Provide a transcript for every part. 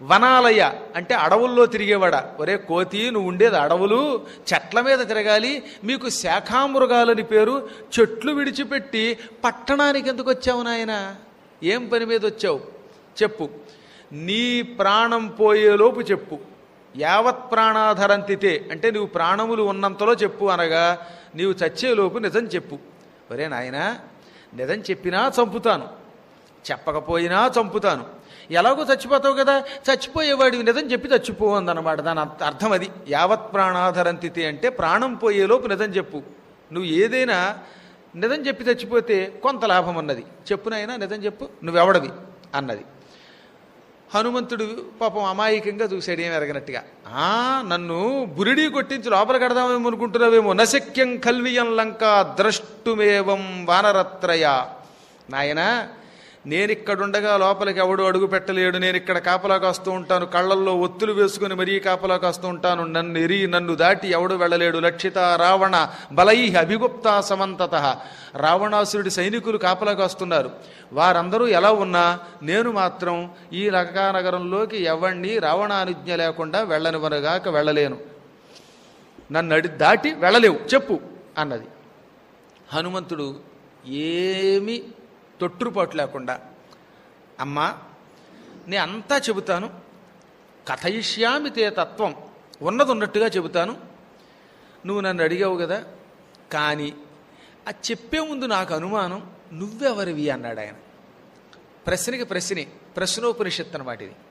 వనాలయ అంటే అడవుల్లో తిరిగేవాడ ఒరే కోతి నువ్వు ఉండేది అడవులు చెట్ల మీద తిరగాలి మీకు శాఖామృగాలని పేరు చెట్లు విడిచిపెట్టి పట్టణానికి ఎందుకు వచ్చావు నాయన ఏం పని మీద వచ్చావు చెప్పు నీ ప్రాణం పోయేలోపు చెప్పు యావత్ ప్రాణాధరంతితే అంటే నువ్వు ప్రాణములు ఉన్నంతలో చెప్పు అనగా నీవు చచ్చేలోపు నిజం చెప్పు ఒరే నాయనా నిజం చెప్పినా చంపుతాను చెప్పకపోయినా చంపుతాను ఎలాగో చచ్చిపోతావు కదా చచ్చిపోయేవాడివి నిజం చెప్పి చచ్చిపోవు అందనమాట దాని అర్థ- అర్థం అది యావత్ ప్రాణాధరంతితే అంటే ప్రాణం పోయేలోపు నిజం చెప్పు నువ్వు ఏదైనా నిజం చెప్పి చచ్చిపోతే కొంత లాభం అన్నది చెప్పునైనా నిజం చెప్పు నువ్వెవడవి అన్నది హనుమంతుడు పాపం అమాయకంగా చూశాడు ఏం ఎరగనట్టుగా ఆ నన్ను బురిడి కొట్టించి లోపల కడదామేమో అనుకుంటున్నావేమో నశక్యం కల్వియం లంక ద్రష్టుమేవం వానరత్రయ నాయనా నేను ఇక్కడుండగా లోపలికి ఎవడు అడుగు పెట్టలేడు నేను ఇక్కడ కాపలా కాస్తూ ఉంటాను కళ్ళల్లో ఒత్తులు వేసుకుని మరీ కాపలా కాస్తూ ఉంటాను నన్ను ఎరి నన్ను దాటి ఎవడు వెళ్ళలేడు లక్షిత రావణ బలై అభిగుప్త సమంతత రావణాసురుడి సైనికులు కాపలా కాస్తున్నారు వారందరూ ఎలా ఉన్నా నేను మాత్రం ఈ లంకానగరంలోకి ఎవణ్ణి రావణానుజ్ఞ లేకుండా వెళ్ళనివనగాక వెళ్ళలేను నన్ను అడి దాటి వెళ్ళలేవు చెప్పు అన్నది హనుమంతుడు ఏమీ తొట్టుపాటు లేకుండా అమ్మా నే అంతా చెబుతాను కథయిష్యామి తే తత్వం ఉన్నది ఉన్నట్టుగా చెబుతాను నువ్వు నన్ను అడిగావు కదా కానీ అది చెప్పే ముందు నాకు అనుమానం నువ్వెవరివి అన్నాడు ఆయన ప్రశ్నకి ప్రశ్నే ప్రశ్నోపనిషత్తు అనమాట ఇది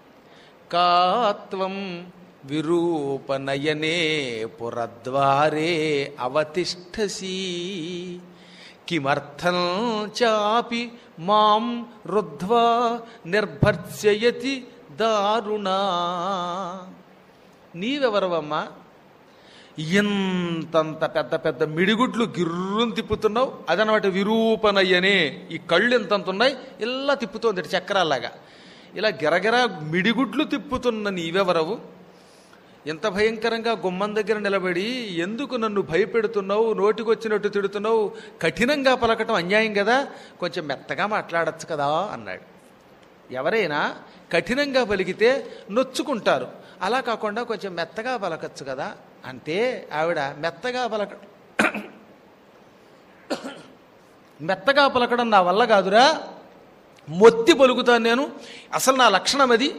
కాత్వం విరూపనయనే పురద్వారే అవతిష్టసి కిమర్థం చాపి మాం రుద్ధ్వా నిర్భర్త్సయతి దారుణా నీవెవరవమ్మా ఇంతంత పెద్ద పెద్ద మిడిగుడ్లు గిర్రుని తిప్పుతున్నావు అదనమాట విరూపనయ్యనే ఈ కళ్ళు ఎంతంత ఉన్నాయి ఇలా తిప్పుతోంది ఇటు చక్రాల్లాగా ఇలా గిరగిరా మిడిగుడ్లు తిప్పుతున్న నీవెవరవు ఎంత భయంకరంగా గుమ్మం దగ్గర నిలబడి ఎందుకు నన్ను భయపెడుతున్నావు నోటికొచ్చినట్టు తిడుతున్నావు కఠినంగా పలకటం అన్యాయం కదా కొంచెం మెత్తగా మాట్లాడచ్చు కదా అన్నాడు ఎవరైనా కఠినంగా పలికితే నొచ్చుకుంటారు అలా కాకుండా కొంచెం మెత్తగా పలకచ్చు కదా అంటే ఆవిడ మెత్తగా పలక మెత్తగా పలకడం నా వల్ల కాదురా మొత్తి పలుకుతాను నేను అసలు నా లక్షణం అది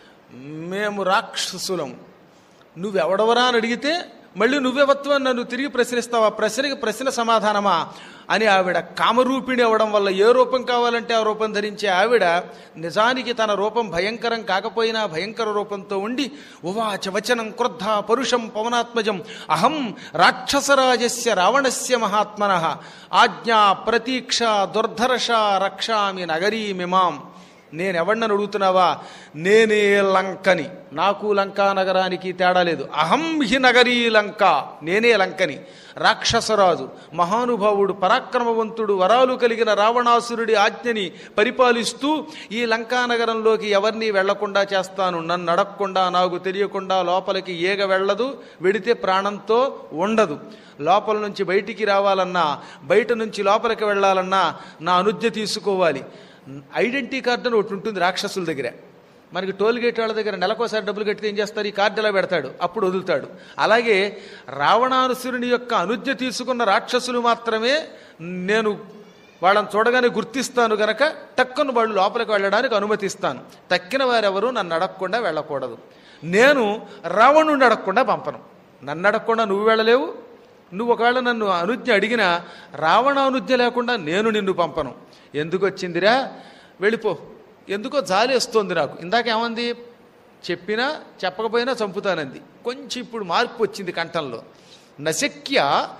మేము రాక్షసులం నువ్వెవడవరా అని అడిగితే మళ్ళీ నువ్వెవత్వం అని నన్ను తిరిగి ప్రశ్నిస్తావా ప్రశ్నకి ప్రశ్న సమాధానమా అని ఆవిడ కామరూపిణి అవ్వడం వల్ల ఏ రూపం కావాలంటే ఆ రూపం ధరించే ఆవిడ నిజానికి తన రూపం భయంకరం కాకపోయినా భయంకర రూపంతో ఉండి ఉవాచ వచనం క్రుద్ధ పరుషం పవనాత్మజం అహం రాక్షసరాజస్య రావణస్య మహాత్మన ఆజ్ఞా ప్రతీక్ష దుర్ధర్ష రక్షామి నగరీమిమాం నేనెవడినని అడుగుతున్నావా నేనే లంకని నాకు లంకా నగరానికి తేడా లేదు అహం హి నగరీ లంక నేనే లంకని రాక్షసరాజు మహానుభావుడు పరాక్రమవంతుడు వరాలు కలిగిన రావణాసురుడి ఆజ్ఞని పరిపాలిస్తూ ఈ లంకా నగరంలోకి ఎవరిని వెళ్లకుండా చేస్తాను నన్ను అడగకుండా నాకు తెలియకుండా లోపలికి ఏగ వెళ్ళదు వెడితే ప్రాణంతో ఉండదు లోపల నుంచి బయటికి రావాలన్నా బయట నుంచి లోపలికి వెళ్ళాలన్నా నా అనుజ్ఞ తీసుకోవాలి ఐడెంటిటీ కార్డు అని ఒకటి ఉంటుంది రాక్షసుల దగ్గర మనకి టోల్ గేట్ వాళ్ళ దగ్గర నెలకోసారి డబ్బులు కట్టితే ఏం చేస్తారు ఈ కార్డు ఎలా పెడతాడు అప్పుడు వదులుతాడు అలాగే రావణాసురుని యొక్క అనుజ్ఞ తీసుకున్న రాక్షసులు మాత్రమే నేను వాళ్ళని చూడగానే గుర్తిస్తాను గనక టక్కున వాళ్ళు లోపలికి వెళ్ళడానికి అనుమతిస్తాను తక్కిన వారెవరూ నన్ను అడగకుండా వెళ్ళకూడదు నేను రావణుడిని అడగకుండా పంపను నన్ను అడగకుండా నువ్వు వెళ్ళలేవు నువ్వు ఒకవేళ నన్ను అనుజ్ఞ అడిగినా రావణ అనుజ్ఞ లేకుండా నేను నిన్ను పంపను ఎందుకు వచ్చిందిరా వెళ్ళిపో ఎందుకో జాలి వస్తుంది నాకు ఇందాక ఏమంది చెప్పినా చెప్పకపోయినా చంపుతానంది కొంచెం ఇప్పుడు మార్పు వచ్చింది కంఠంలో నశక్య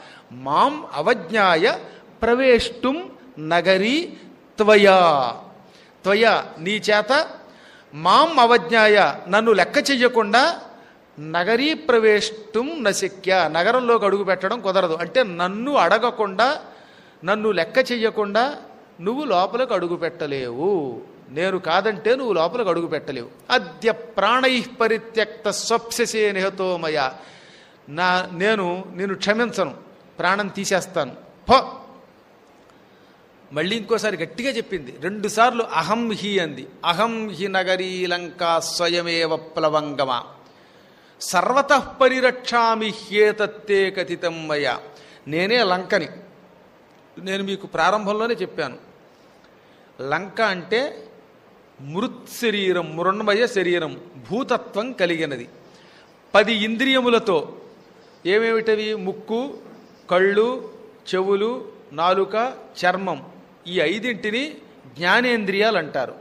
మాం అవజ్ఞాయ ప్రవేష్టుం నగరీ త్వయా త్వయా నీ చేత మాం అవజ్ఞాయ నన్ను లెక్క చెయ్యకుండా నగరీ ప్రవేశం నశక్య నగరంలోకి అడుగు పెట్టడం కుదరదు అంటే నన్ను అడగకుండా నన్ను లెక్క చెయ్యకుండా నువ్వు లోపలికి అడుగు పెట్టలేవు నేను కాదంటే నువ్వు లోపలికి అడుగు పెట్టలేవు అద్య ప్రాణై పరిత్యక్త స్వప్ససే నిహతోమయ నా నేను నేను క్షమించను ప్రాణం తీసేస్తాను పో మళ్ళీ ఇంకోసారి గట్టిగా చెప్పింది రెండు సార్లు అహం హి అంది అహం హి నగరీ లంకా స్వయమేవ ప్లవంగమా సర్వత పరిరక్షామి హ్యేతత్తే కథితం మయ నేనే లంకని నేను మీకు ప్రారంభంలోనే చెప్పాను లంక అంటే మృత్ శరీరం మృణ్మయ శరీరం భూతత్వం కలిగినది పది ఇంద్రియములతో ఏమేమిటవి ముక్కు కళ్ళు చెవులు నాలుక చర్మం ఈ ఐదింటిని జ్ఞానేంద్రియాలు అంటారు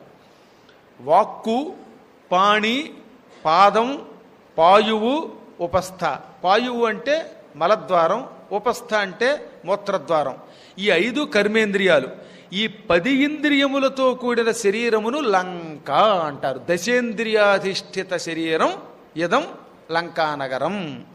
వాక్కు పాణి పాదం పాయువు ఉపస్థ పాయువు అంటే మలద్వారం ఉపస్థ అంటే మూత్రద్వారం ఈ ఐదు కర్మేంద్రియాలు ఈ పది ఇంద్రియములతో కూడిన శరీరమును లంక అంటారు దశేంద్రియాధిష్ఠిత శరీరం ఇదం లంకానగరం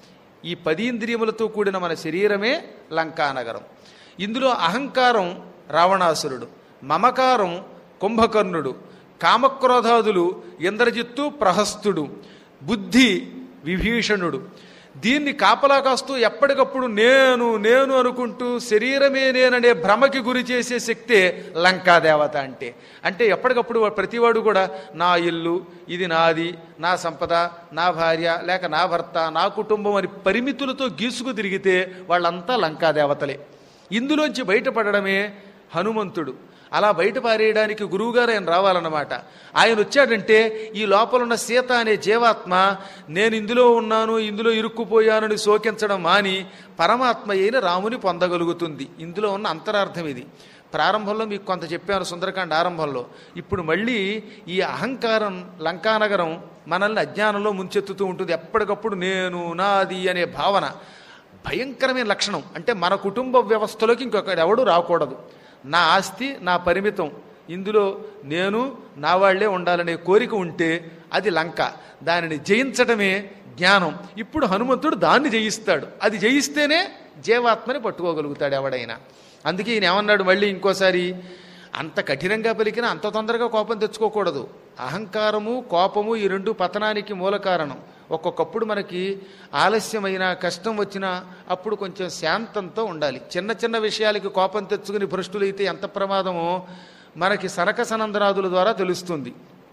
ఈ పది ఇంద్రియములతో కూడిన మన శరీరమే లంకానగరం ఇందులో అహంకారం రావణాసురుడు మమకారం కుంభకర్ణుడు కామక్రోధాదులు ఇంద్రజిత్తు ప్రహస్తుడు బుద్ధి విభీషణుడు దీన్ని కాపలా కాస్తూ ఎప్పటికప్పుడు నేను నేను అనుకుంటూ శరీరమే నేననే భ్రమకి గురి చేసే శక్తే లంకాదేవత అంటే అంటే ఎప్పటికప్పుడు వా- ప్రతివాడు కూడా నా ఇల్లు ఇది నాది నా సంపద నా భార్య లేక నా భర్త నా కుటుంబం అని పరిమితులతో గీసుకు తిరిగితే వాళ్ళంతా లంకాదేవతలే ఇందులోంచి బయటపడడమే హనుమంతుడు అలా బయట పారేయడానికి గురువుగారు ఆయన రావాలన్నమాట ఆయన వచ్చాడంటే ఈ లోపల ఉన్న సీత అనే జీవాత్మ నేను ఇందులో ఉన్నాను ఇందులో ఇరుక్కుపోయానని శోకించడం మాని పరమాత్మ అయిన రాముని పొందగలుగుతుంది ఇందులో ఉన్న అంతరార్థం ఇది ప్రారంభంలో మీకు కొంత చెప్పాను సుందరకాండ ఆరంభంలో ఇప్పుడు మళ్ళీ ఈ అహంకారం లంకానగరం మనల్ని అజ్ఞానంలో ముంచెత్తుతూ ఉంటుంది ఎప్పటికప్పుడు నేను నాది అనే భావన భయంకరమైన లక్షణం అంటే మన కుటుంబ వ్యవస్థలోకి ఇంకొకడు ఎవడు రాకూడదు నా ఆస్తి నా పరిమితం ఇందులో నేను నా వాళ్లే ఉండాలనే కోరిక ఉంటే అది లంక దానిని జయించడమే జ్ఞానం ఇప్పుడు హనుమంతుడు దాన్ని జయిస్తాడు అది జయిస్తేనే జీవాత్మని పట్టుకోగలుగుతాడు ఎవడైనా అందుకే ఈయన ఏమన్నాడు మళ్ళీ ఇంకోసారి అంత కఠినంగా పలికినా అంత తొందరగా కోపం తెచ్చుకోకూడదు అహంకారము కోపము ఈ రెండు పతనానికి మూల కారణం ఒక్కొక్కప్పుడు మనకి ఆలస్యమైన కష్టం వచ్చినా అప్పుడు కొంచెం శాంతంతో ఉండాలి చిన్న చిన్న విషయాలకి కోపం తెచ్చుకుని భ్రష్టులైతే ఎంత ప్రమాదమో మనకి సనక సనందనాదుల ద్వారా తెలుస్తుంది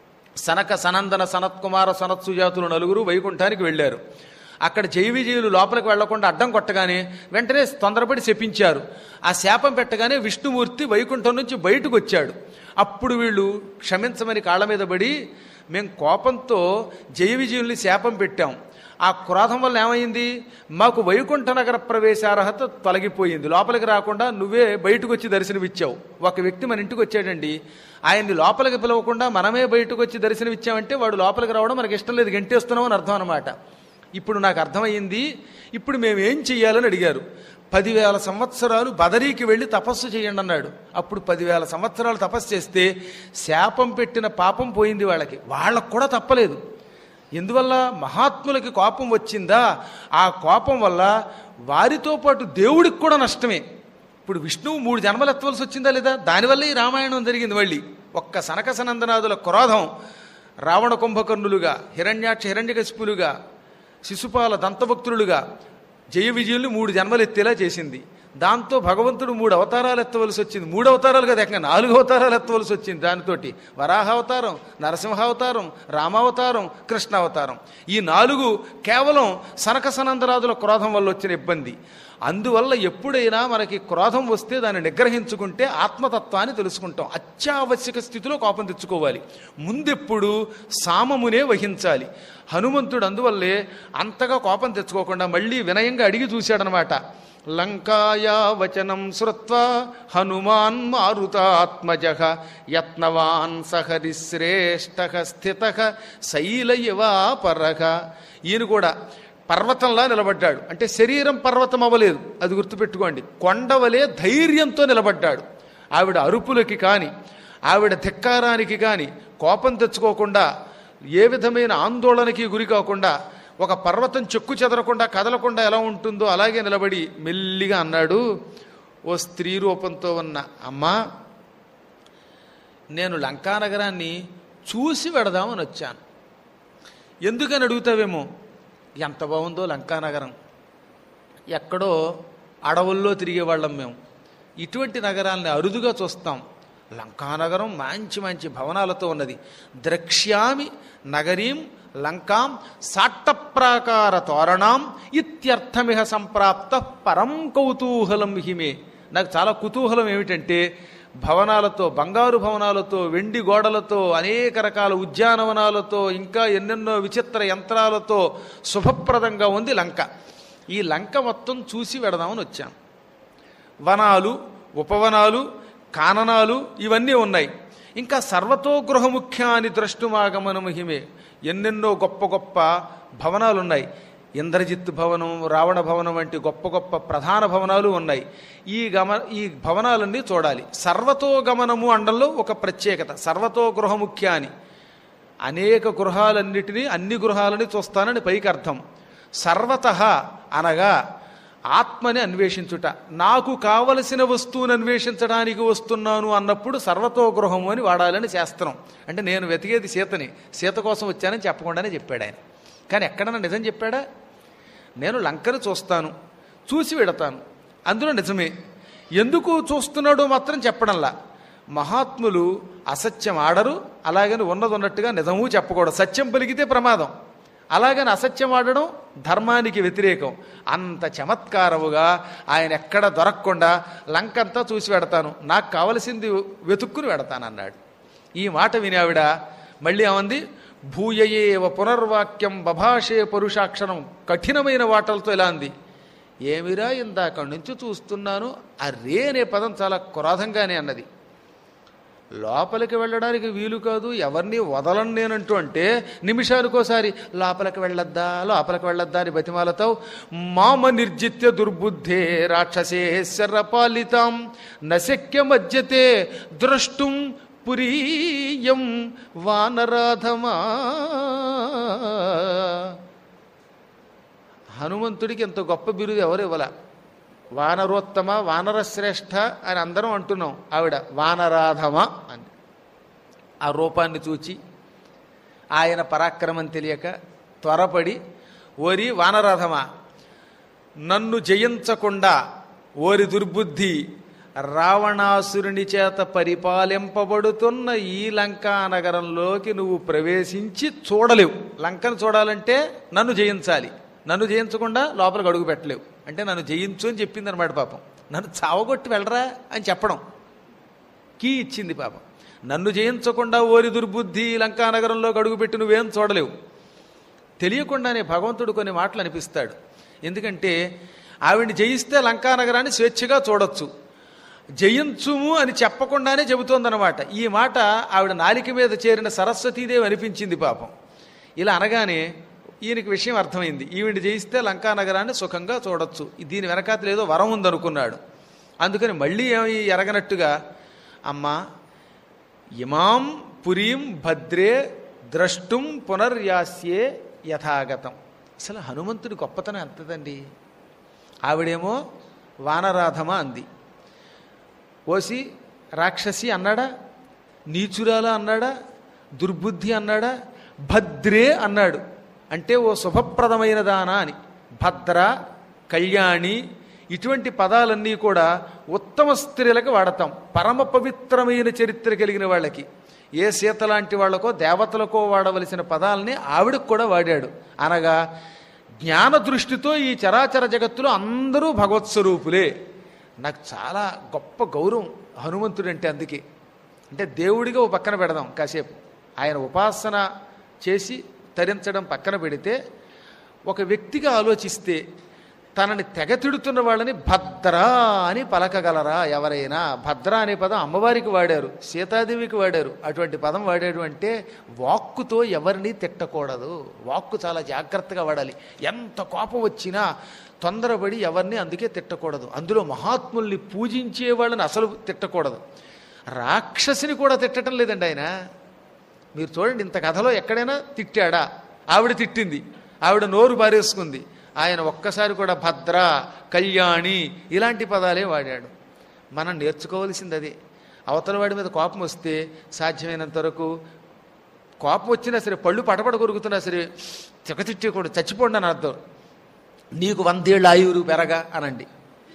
సనక సనందన సనత్కుమార సనత్సుజాతులు నలుగురు వైకుంఠానికి వెళ్ళారు అక్కడ జైవిజయులు లోపలికి వెళ్లకుండా అడ్డం కొట్టగానే వెంటనే తొందరపడి శపించారు ఆ శాపం పెట్టగానే విష్ణుమూర్తి వైకుంఠం నుంచి బయటకు వచ్చాడు అప్పుడు వీళ్ళు క్షమించమని కాళ్ళ మీద పడి మేము కోపంతో జయ విజయుల్ని శాపం పెట్టాం ఆ క్రోధం వల్ల ఏమైంది మాకు వైకుంఠ నగర ప్రవేశార్హత తొలగిపోయింది లోపలికి రాకుండా నువ్వే బయటకు వచ్చి దర్శనమిచ్చావు ఒక వ్యక్తి మన ఇంటికి వచ్చాడండి ఆయన్ని లోపలికి పిలవకుండా మనమే బయటకు వచ్చి దర్శనమిచ్చామంటే వాడు లోపలికి రావడం మనకి ఇష్టం లేదు గంటేస్తున్నాం అని అర్థం అనమాట ఇప్పుడు నాకు అర్థమైంది ఇప్పుడు మేము ఏం చెయ్యాలని అడిగారు పదివేల సంవత్సరాలు బదరీకి వెళ్ళి తపస్సు చేయండి అన్నాడు అప్పుడు పదివేల సంవత్సరాలు తపస్సు చేస్తే శాపం పెట్టిన పాపం పోయింది వాళ్ళకి వాళ్ళకు కూడా తప్పలేదు ఎందువల్ల మహాత్ములకి కోపం వచ్చిందా ఆ కోపం వల్ల వారితో పాటు దేవుడికి కూడా నష్టమే ఇప్పుడు విష్ణువు మూడు జన్మలు ఎత్తవలసి వచ్చిందా లేదా దానివల్ల ఈ రామాయణం జరిగింది మళ్ళీ ఒక్క సనక సనందనాదుల క్రోధం రావణ కుంభకర్ణులుగా హిరణ్యాక్ష హిరణ్యకశిపులుగా శిశుపాల దంతభక్తులుగా జయ విజయుల్ని మూడు జన్మలు ఎత్తేలా చేసింది దాంతో భగవంతుడు మూడు అవతారాలు ఎత్తవలసి వచ్చింది మూడు అవతారాలు కదా ఏకంగా నాలుగు అవతారాలు ఎత్తవలసి వచ్చింది దానితోటి వరాహావతారం నరసింహావతారం రామావతారం కృష్ణావతారం ఈ నాలుగు కేవలం సనక సనందరాదుల క్రోధం వల్ల వచ్చిన ఇబ్బంది అందువల్ల ఎప్పుడైనా మనకి క్రోధం వస్తే దాన్ని నిగ్రహించుకుంటే ఆత్మతత్వాన్ని తెలుసుకుంటాం అత్యావశ్యక స్థితిలో కోపం తెచ్చుకోవాలి ముందెప్పుడు సామమునే వహించాలి హనుమంతుడు అందువల్లే అంతగా కోపం తెచ్చుకోకుండా మళ్ళీ వినయంగా అడిగి చూశాడనమాట లంకాయా వచనం శ్రుత్వా హనుమాన్ మారుతాత్మజ యత్నవాన్ సహరిశ్రేష్ఠ స్థిత శైలయవాపరగ ఈయన కూడా పర్వతంలా నిలబడ్డాడు అంటే శరీరం పర్వతం అవ్వలేదు అది గుర్తుపెట్టుకోండి కొండవలే ధైర్యంతో నిలబడ్డాడు ఆవిడ అరుపులకి కానీ ఆవిడ ధిక్కారానికి కానీ కోపం తెచ్చుకోకుండా ఏ విధమైన ఆందోళనకి గురి కాకుండా ఒక పర్వతం చెక్కు చెదరకుండా కదలకుండా ఎలా ఉంటుందో అలాగే నిలబడి మెల్లిగా అన్నాడు ఓ స్త్రీ రూపంతో ఉన్న అమ్మా నేను లంకానగరాన్ని చూసి వెడదామని వచ్చాను ఎందుకని అడుగుతావేమో ఎంత బాగుందో లంకానగరం ఎక్కడో అడవుల్లో తిరిగేవాళ్ళం మేము ఇటువంటి నగరాల్ని అరుదుగా చూస్తాం లంకానగరం మంచి మంచి భవనాలతో ఉన్నది ద్రక్ష్యామి నగరీం లంకాం సాట్టప్రాకార తోరణాం ఇత్యర్థమిహ సంప్రాప్త పరం కౌతూహలం హిమే నాకు చాలా కుతూహలం ఏమిటంటే భవనాలతో బంగారు భవనాలతో వెండి గోడలతో అనేక రకాల ఉద్యానవనాలతో ఇంకా ఎన్నెన్నో విచిత్ర యంత్రాలతో శుభప్రదంగా ఉంది లంక ఈ లంక మొత్తం చూసి వెడదామని వచ్చాను వనాలు ఉపవనాలు కాననాలు ఇవన్నీ ఉన్నాయి ఇంకా సర్వతో గృహముఖ్యాని ద్రష్టుమాగమన మహిమే ఎన్నెన్నో గొప్ప గొప్ప భవనాలు ఉన్నాయి ఇంద్రజిత్ భవనం రావణ భవనం వంటి గొప్ప గొప్ప ప్రధాన భవనాలు ఉన్నాయి ఈ గమ ఈ భవనాలన్నీ చూడాలి సర్వతో గమనము అండంలో ఒక ప్రత్యేకత సర్వతో గృహముఖ్యాని అనేక గృహాలన్నిటినీ అన్ని గృహాలని చూస్తానని పైకి అర్థం సర్వత అనగా ఆత్మని అన్వేషించుట నాకు కావలసిన వస్తువుని అన్వేషించడానికి వస్తున్నాను అన్నప్పుడు సర్వతో గృహము అని వాడాలని శాస్త్రం అంటే నేను వెతికేది సీతని సీత కోసం వచ్చానని చెప్పకుండానే చెప్పాడు ఆయన కానీ ఎక్కడన్నా నిజం చెప్పాడా నేను లంకను చూస్తాను చూసి వెడతాను అందులో నిజమే ఎందుకు చూస్తున్నాడో మాత్రం చెప్పడంలా మహాత్ములు అసత్యం ఆడరు అలాగని ఉన్నది ఉన్నట్టుగా నిజమూ చెప్పకూడదు సత్యం పలికితే ప్రమాదం అలాగని అసత్యం ఆడడం ధర్మానికి వ్యతిరేకం అంత చమత్కారముగా ఆయన ఎక్కడ దొరకకుండా లంకంతా చూసి పెడతాను నాకు కావలసింది వెతుక్కుని పెడతాను అన్నాడు ఈ మాట విని ఆవిడ మళ్ళీ ఏమంది భూయయేవ పునర్వాక్యం బభాషే పరుషాక్షరం కఠినమైన వాటలతో ఇలా అంది ఏమిరా ఇందాక నుంచి చూస్తున్నాను ఆ రే అనే పదం చాలా క్రోధంగానే అన్నది లోపలికి వెళ్ళడానికి వీలు కాదు ఎవరిని వదలను నేనంటూ అంటే నిమిషానికోసారి లోపలికి వెళ్ళొద్దా లోపలికి వెళ్ళొద్దా అని బతిమాలతావు మామ నిర్జిత్య దుర్బుద్ధే రాక్షసే శరపాలితాం నశక్య మధ్యతే ద్రష్టుం పురీయం వానరాధమా హనుమంతుడికి ఎంత గొప్ప బిరుదు ఎవరు ఇవ్వాల వానరోత్తమ వానరశ్రేష్ఠ అని అందరం అంటున్నాం ఆవిడ వానరాధమ అని ఆ రూపాన్ని చూచి ఆయన పరాక్రమం తెలియక త్వరపడి ఓరి వానరాధమ నన్ను జయించకుండా ఓరి దుర్బుద్ధి రావణాసురుని చేత పరిపాలింపబడుతున్న ఈ లంకా నగరంలోకి నువ్వు ప్రవేశించి చూడలేవు లంకను చూడాలంటే నన్ను జయించాలి నన్ను జయించకుండా లోపలికి అడుగు పెట్టలేవు అంటే నన్ను జయించు అని చెప్పింది అనమాట పాపం నన్ను చావగొట్టి వెళ్ళరా అని చెప్పడం కీ ఇచ్చింది పాపం నన్ను జయించకుండా ఓరి దుర్బుద్ధి లంకా నగరంలోకి అడుగుపెట్టి నువ్వేం చూడలేవు తెలియకుండానే భగవంతుడు కొన్ని మాటలు అనిపిస్తాడు ఎందుకంటే ఆవిడ్ని జయిస్తే లంకా నగరాన్ని స్వేచ్ఛగా చూడొచ్చు జయించుము అని చెప్పకుండానే చెబుతోందనమాట ఈ మాట ఆవిడ నాలిక మీద చేరిన సరస్వతీదేవి అనిపించింది పాపం ఇలా అనగానే ఈయనకి విషయం అర్థమైంది ఈవిడ జయిస్తే లంకా నగరాన్ని సుఖంగా చూడొచ్చు దీని వెనకాతలు ఏదో వరం ఉందనుకున్నాడు అందుకని మళ్ళీ ఏమి ఎరగనట్టుగా అమ్మా ఇమాం పురీం భద్రే ద్రష్టుం పునర్యాస్యే యథాగతం అసలు హనుమంతుడి గొప్పతనం ఎంతదండి ఆవిడేమో వానరాధమ అంది ఓసి రాక్షసి అన్నాడా నీచురాల అన్నాడా దుర్బుద్ధి అన్నాడా భద్రే అన్నాడు అంటే ఓ శుభప్రదమైన దానా అని భద్ర కళ్యాణి ఇటువంటి పదాలన్నీ కూడా ఉత్తమ స్త్రీలకు వాడతాం పరమ పవిత్రమైన చరిత్ర కలిగిన వాళ్ళకి ఏ సీత లాంటి వాళ్ళకో దేవతలకో వాడవలసిన పదాలని ఆవిడకు కూడా వాడాడు అనగా జ్ఞాన దృష్టితో ఈ చరాచర జగత్తులో అందరూ భగవత్ స్వరూపులే నాకు చాలా గొప్ప గౌరవం హనుమంతుడంటే అందుకే అంటే దేవుడిగా ఓ పక్కన పెడదాం కాసేపు ఆయన ఉపాసన చేసి తరించడం పక్కన పెడితే ఒక వ్యక్తిగా ఆలోచిస్తే తనని తెగతిడుతున్న వాళ్ళని భద్ర అని పలకగలరా ఎవరైనా భద్ర అనే పదం అమ్మవారికి వాడారు సీతాదేవికి వాడారు అటువంటి పదం వాడాడు అంటే వాక్కుతో ఎవరిని తిట్టకూడదు వాక్కు చాలా జాగ్రత్తగా వాడాలి ఎంత కోపం వచ్చినా తొందరపడి ఎవరిని అందుకే తిట్టకూడదు అందులో మహాత్ముల్ని పూజించే వాళ్ళని అసలు తిట్టకూడదు రాక్షసిని కూడా తిట్టడం లేదండి ఆయన మీరు చూడండి ఇంత కథలో ఎక్కడైనా తిట్టాడా ఆవిడ తిట్టింది ఆవిడ నోరు పారేసుకుంది ఆయన ఒక్కసారి కూడా భద్ర కళ్యాణి ఇలాంటి పదాలే వాడాడు మనం నేర్చుకోవాల్సింది అదే అవతల వాడి మీద కోపం వస్తే సాధ్యమైనంత వరకు కోపం వచ్చినా సరే పళ్ళు పటపట కొరుకుతున్నా సరే తిట్టకూడదు చచ్చిపోండి అని అర్థం నీకు వందేళ్ళు ఆయువురు పెరగా అనండి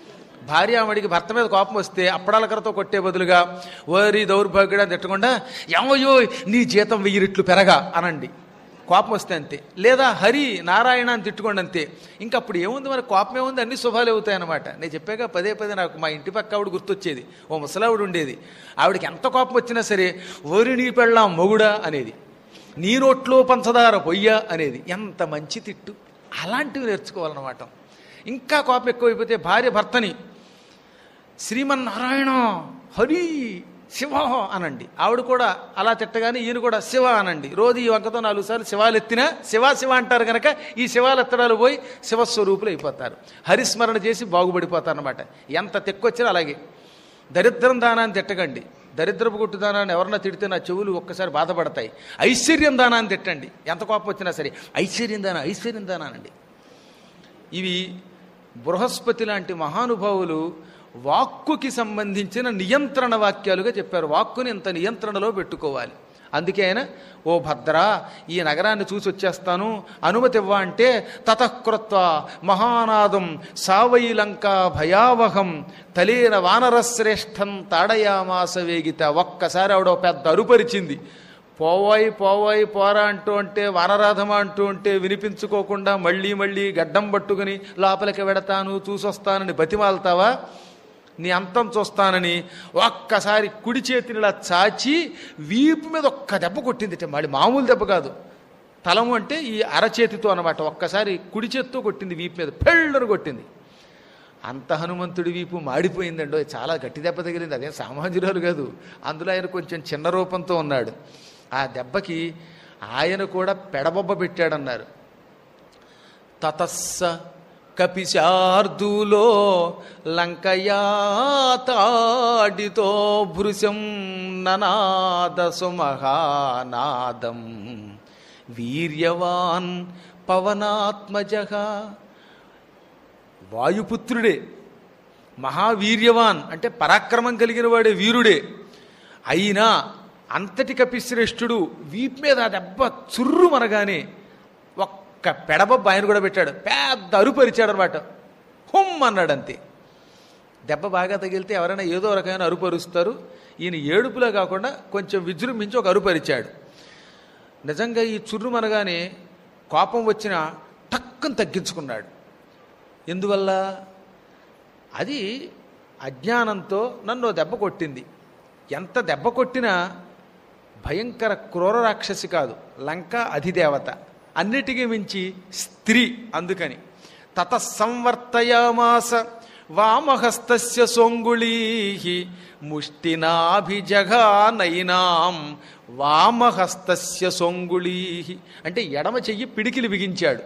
భార్యామడికి భర్త మీద కోపం వస్తే అప్పడాలకరతో కొట్టే బదులుగా ఓరి దౌర్భాగ్యుడా తిట్టకుండా ఏమయ్యో నీ జీతం వెయ్యి రెట్లు పెరగా అనండి కోపం వస్తే అంతే లేదా హరి నారాయణ అని తిట్టుకోండి అంతే ఇంకా అప్పుడు ఏముంది మరి కోపం ఏముంది అన్ని శుభాలు అవుతాయి అనమాట నేను చెప్పాక పదే పదే నాకు మా ఇంటి పక్క ఆవిడ గుర్తొచ్చేది ఓ ముసలావిడ ఉండేది ఆవిడకి ఎంత కోపం వచ్చినా సరే ఓరి నీ పెళ్ళాం మొగుడా అనేది నీ నోట్లో పంచదార పొయ్య అనేది ఎంత మంచి తిట్టు అలాంటివి నేర్చుకోవాలన్నమాట ఇంకా కోపం ఎక్కువైపోతే భార్య భర్తని శ్రీమన్నారాయణ హరి శివ అనండి ఆవిడ కూడా అలా తిట్టగానే ఈయన కూడా శివ అనండి రోజు ఈ వంకతో నాలుగు సార్లు శివాలు ఎత్తినా శివ శివ అంటారు కనుక ఈ శివాలు ఎత్తడాలు పోయి శివస్వరూపులు అయిపోతారు హరిస్మరణ చేసి బాగుపడిపోతారు అనమాట ఎంత తెక్కొచ్చినా అలాగే దరిద్రం దానాన్ని తిట్టకండి దరిద్రపు గుట్టు దానాన్ని ఎవరన్నా తిడితే నా చెవులు ఒక్కసారి బాధపడతాయి ఐశ్వర్యం దానాన్ని తిట్టండి ఎంత కోపం వచ్చినా సరే ఐశ్వర్యం దాన ఐశ్వర్యం దానానండి ఇవి బృహస్పతి లాంటి మహానుభావులు వాక్కుకి సంబంధించిన నియంత్రణ వాక్యాలుగా చెప్పారు వాక్కుని ఇంత నియంత్రణలో పెట్టుకోవాలి అందుకే ఆయన ఓ భద్ర ఈ నగరాన్ని చూసి వచ్చేస్తాను అనుమతి ఇవ్వ అంటే తతఃకృత్వ మహానాదం సావైలంక భయావహం తలేన వానరశ్రేష్టం తాడయామాస వేగిత ఒక్కసారి ఆవిడ ఒక పెద్ద అరుపరిచింది పోవాయి పోవాయి పోరా అంటూ అంటే వానరాధమ అంటూ ఉంటే వినిపించుకోకుండా మళ్ళీ మళ్ళీ గడ్డం పట్టుకుని లోపలికి వెడతాను చూసొస్తానని బతిమాలతావా నీ అంతం చూస్తానని ఒక్కసారి కుడి చేతిని ఇలా చాచి వీపు మీద ఒక్క దెబ్బ కొట్టింది మళ్ళీ మామూలు దెబ్బ కాదు తలము అంటే ఈ అరచేతితో అనమాట ఒక్కసారి కుడి చేత్తో కొట్టింది వీపు మీద పెళ్ళను కొట్టింది అంత హనుమంతుడి వీపు మాడిపోయిందండో చాలా గట్టి దెబ్బ తగిలింది అదేం సామాన్యురాలు కాదు అందులో ఆయన కొంచెం చిన్న రూపంతో ఉన్నాడు ఆ దెబ్బకి ఆయన కూడా పెడబొబ్బ పెట్టాడన్నారు తతస్స కపిశార్దూలో లంకయాతాడితో భృశం ననాద సుమహానాదం వీర్యవాన్ పవనాత్మజ వాయుపుత్రుడే మహావీర్యవాన్ అంటే పరాక్రమం కలిగిన వాడే వీరుడే అయినా అంతటి కపిశ్రేష్ఠుడు వీపు మీద ఆ దెబ్బ చుర్రు మనగానే ఒక్క పెడబొబ్బ ఆయన కూడా పెట్టాడు పెద్ద అరుపరిచాడు అనమాట హుమ్ అన్నాడు అంతే దెబ్బ బాగా తగిలితే ఎవరైనా ఏదో రకమైన అరుపరుస్తారు ఈయన ఏడుపులో కాకుండా కొంచెం విజృంభించి ఒక అరుపరిచాడు నిజంగా ఈ చుర్రు మనగానే కోపం వచ్చిన టక్కుని తగ్గించుకున్నాడు ఎందువల్ల అది అజ్ఞానంతో నన్ను దెబ్బ కొట్టింది ఎంత దెబ్బ కొట్టినా భయంకర క్రూర రాక్షసి కాదు లంక అధిదేవత అన్నిటికీ మించి స్త్రీ అందుకని తత సంవర్తయామాస వామహస్తస్య సోంగుళీ ముష్టినాభిజఘానైనాం వామహస్తస్య సోంగుళీ అంటే ఎడమ చెయ్యి పిడికిలి బిగించాడు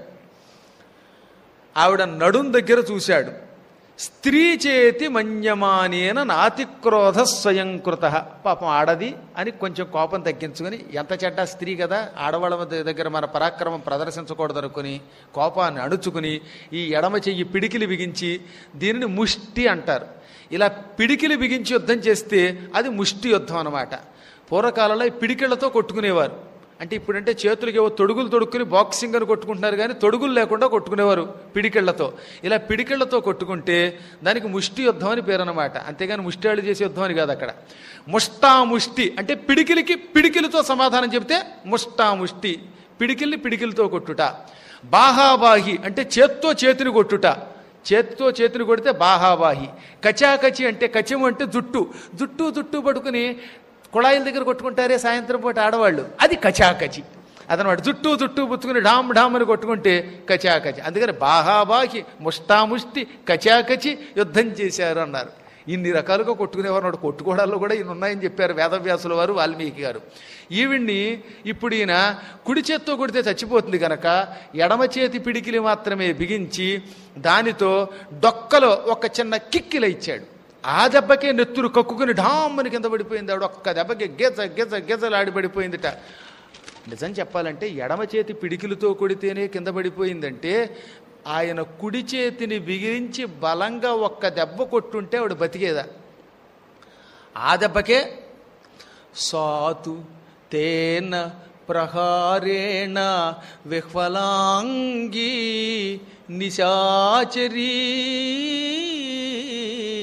ఆవిడ నడుం దగ్గర చూశాడు స్త్రీ చేతి మన్యమానేన నాతిక్రోధ స్వయంకృత పాపం ఆడది అని కొంచెం కోపం తగ్గించుకొని ఎంత చెడ్డ స్త్రీ కదా ఆడవాళ్ళ మధ్య దగ్గర మన పరాక్రమం ప్రదర్శించకూడదు అనుకుని కోపాన్ని అణుచుకుని ఈ ఎడమ చెయ్యి పిడికిలి బిగించి దీనిని ముష్టి అంటారు ఇలా పిడికిలి బిగించి యుద్ధం చేస్తే అది ముష్టి యుద్ధం అన్నమాట పూర్వకాలంలో ఈ పిడికిళ్లతో కొట్టుకునేవారు అంటే ఇప్పుడంటే చేతులకి ఏవో తొడుగులు తొడుక్కుని బాక్సింగ్ అని కొట్టుకుంటున్నారు కానీ తొడుగులు లేకుండా కొట్టుకునేవారు పిడికిళ్లతో ఇలా పిడికిళ్లతో కొట్టుకుంటే దానికి ముష్టి యుద్ధం అని పేరు అనమాట అంతేగాని ముష్టాళ్ళు చేసే యుద్ధం అని కాదు అక్కడ ముష్టా ముష్టి అంటే పిడికిలికి పిడికిలతో సమాధానం చెబితే ముష్టా ముష్టి పిడికిల్ని పిడికిలతో కొట్టుట బాహాబాహి అంటే చేత్తో చేతిని కొట్టుట చేతితో చేతిని కొడితే బాహాబాహి కచాకచి అంటే కచము అంటే జుట్టు జుట్టు జుట్టు పట్టుకుని కుళాయిల దగ్గర కొట్టుకుంటారే సాయంత్రం పూట ఆడవాళ్ళు అది కచాకచి అదనమాట జుట్టు జుట్టు పుచ్చుకుని ఢామ్ ఢామ్ అని కొట్టుకుంటే కచాకచి అందుకని బాహాబాహి ముష్టాముష్టి కచాకచి యుద్ధం చేశారు అన్నారు ఇన్ని రకాలుగా కొట్టుకునేవారు నాడు కొట్టుకోవడాల్లో కూడా ఈయన ఉన్నాయని చెప్పారు వేదవ్యాసుల వారు వాల్మీకి గారు ఈవిడ్ని ఇప్పుడు ఈయన కుడి చేత్తో కొడితే చచ్చిపోతుంది కనుక ఎడమ చేతి పిడికిలి మాత్రమే బిగించి దానితో డొక్కలో ఒక చిన్న కిక్కిల ఇచ్చాడు ఆ దెబ్బకే నెత్తురు కక్కుకుని ఢామ్మని కింద పడిపోయింది ఆవిడ ఒక్క దెబ్బకి గెజ గెజ గెజలాడి పడిపోయిందిట నిజం చెప్పాలంటే ఎడమ చేతి పిడికిలతో కొడితేనే కింద పడిపోయిందంటే ఆయన కుడి చేతిని బిగించి బలంగా ఒక్క దెబ్బ కొట్టుంటే ఆవిడ బతికేదా ఆ దెబ్బకే సాతు తేన ప్రహారేణ విహ్వలాంగీ నిశాచరీ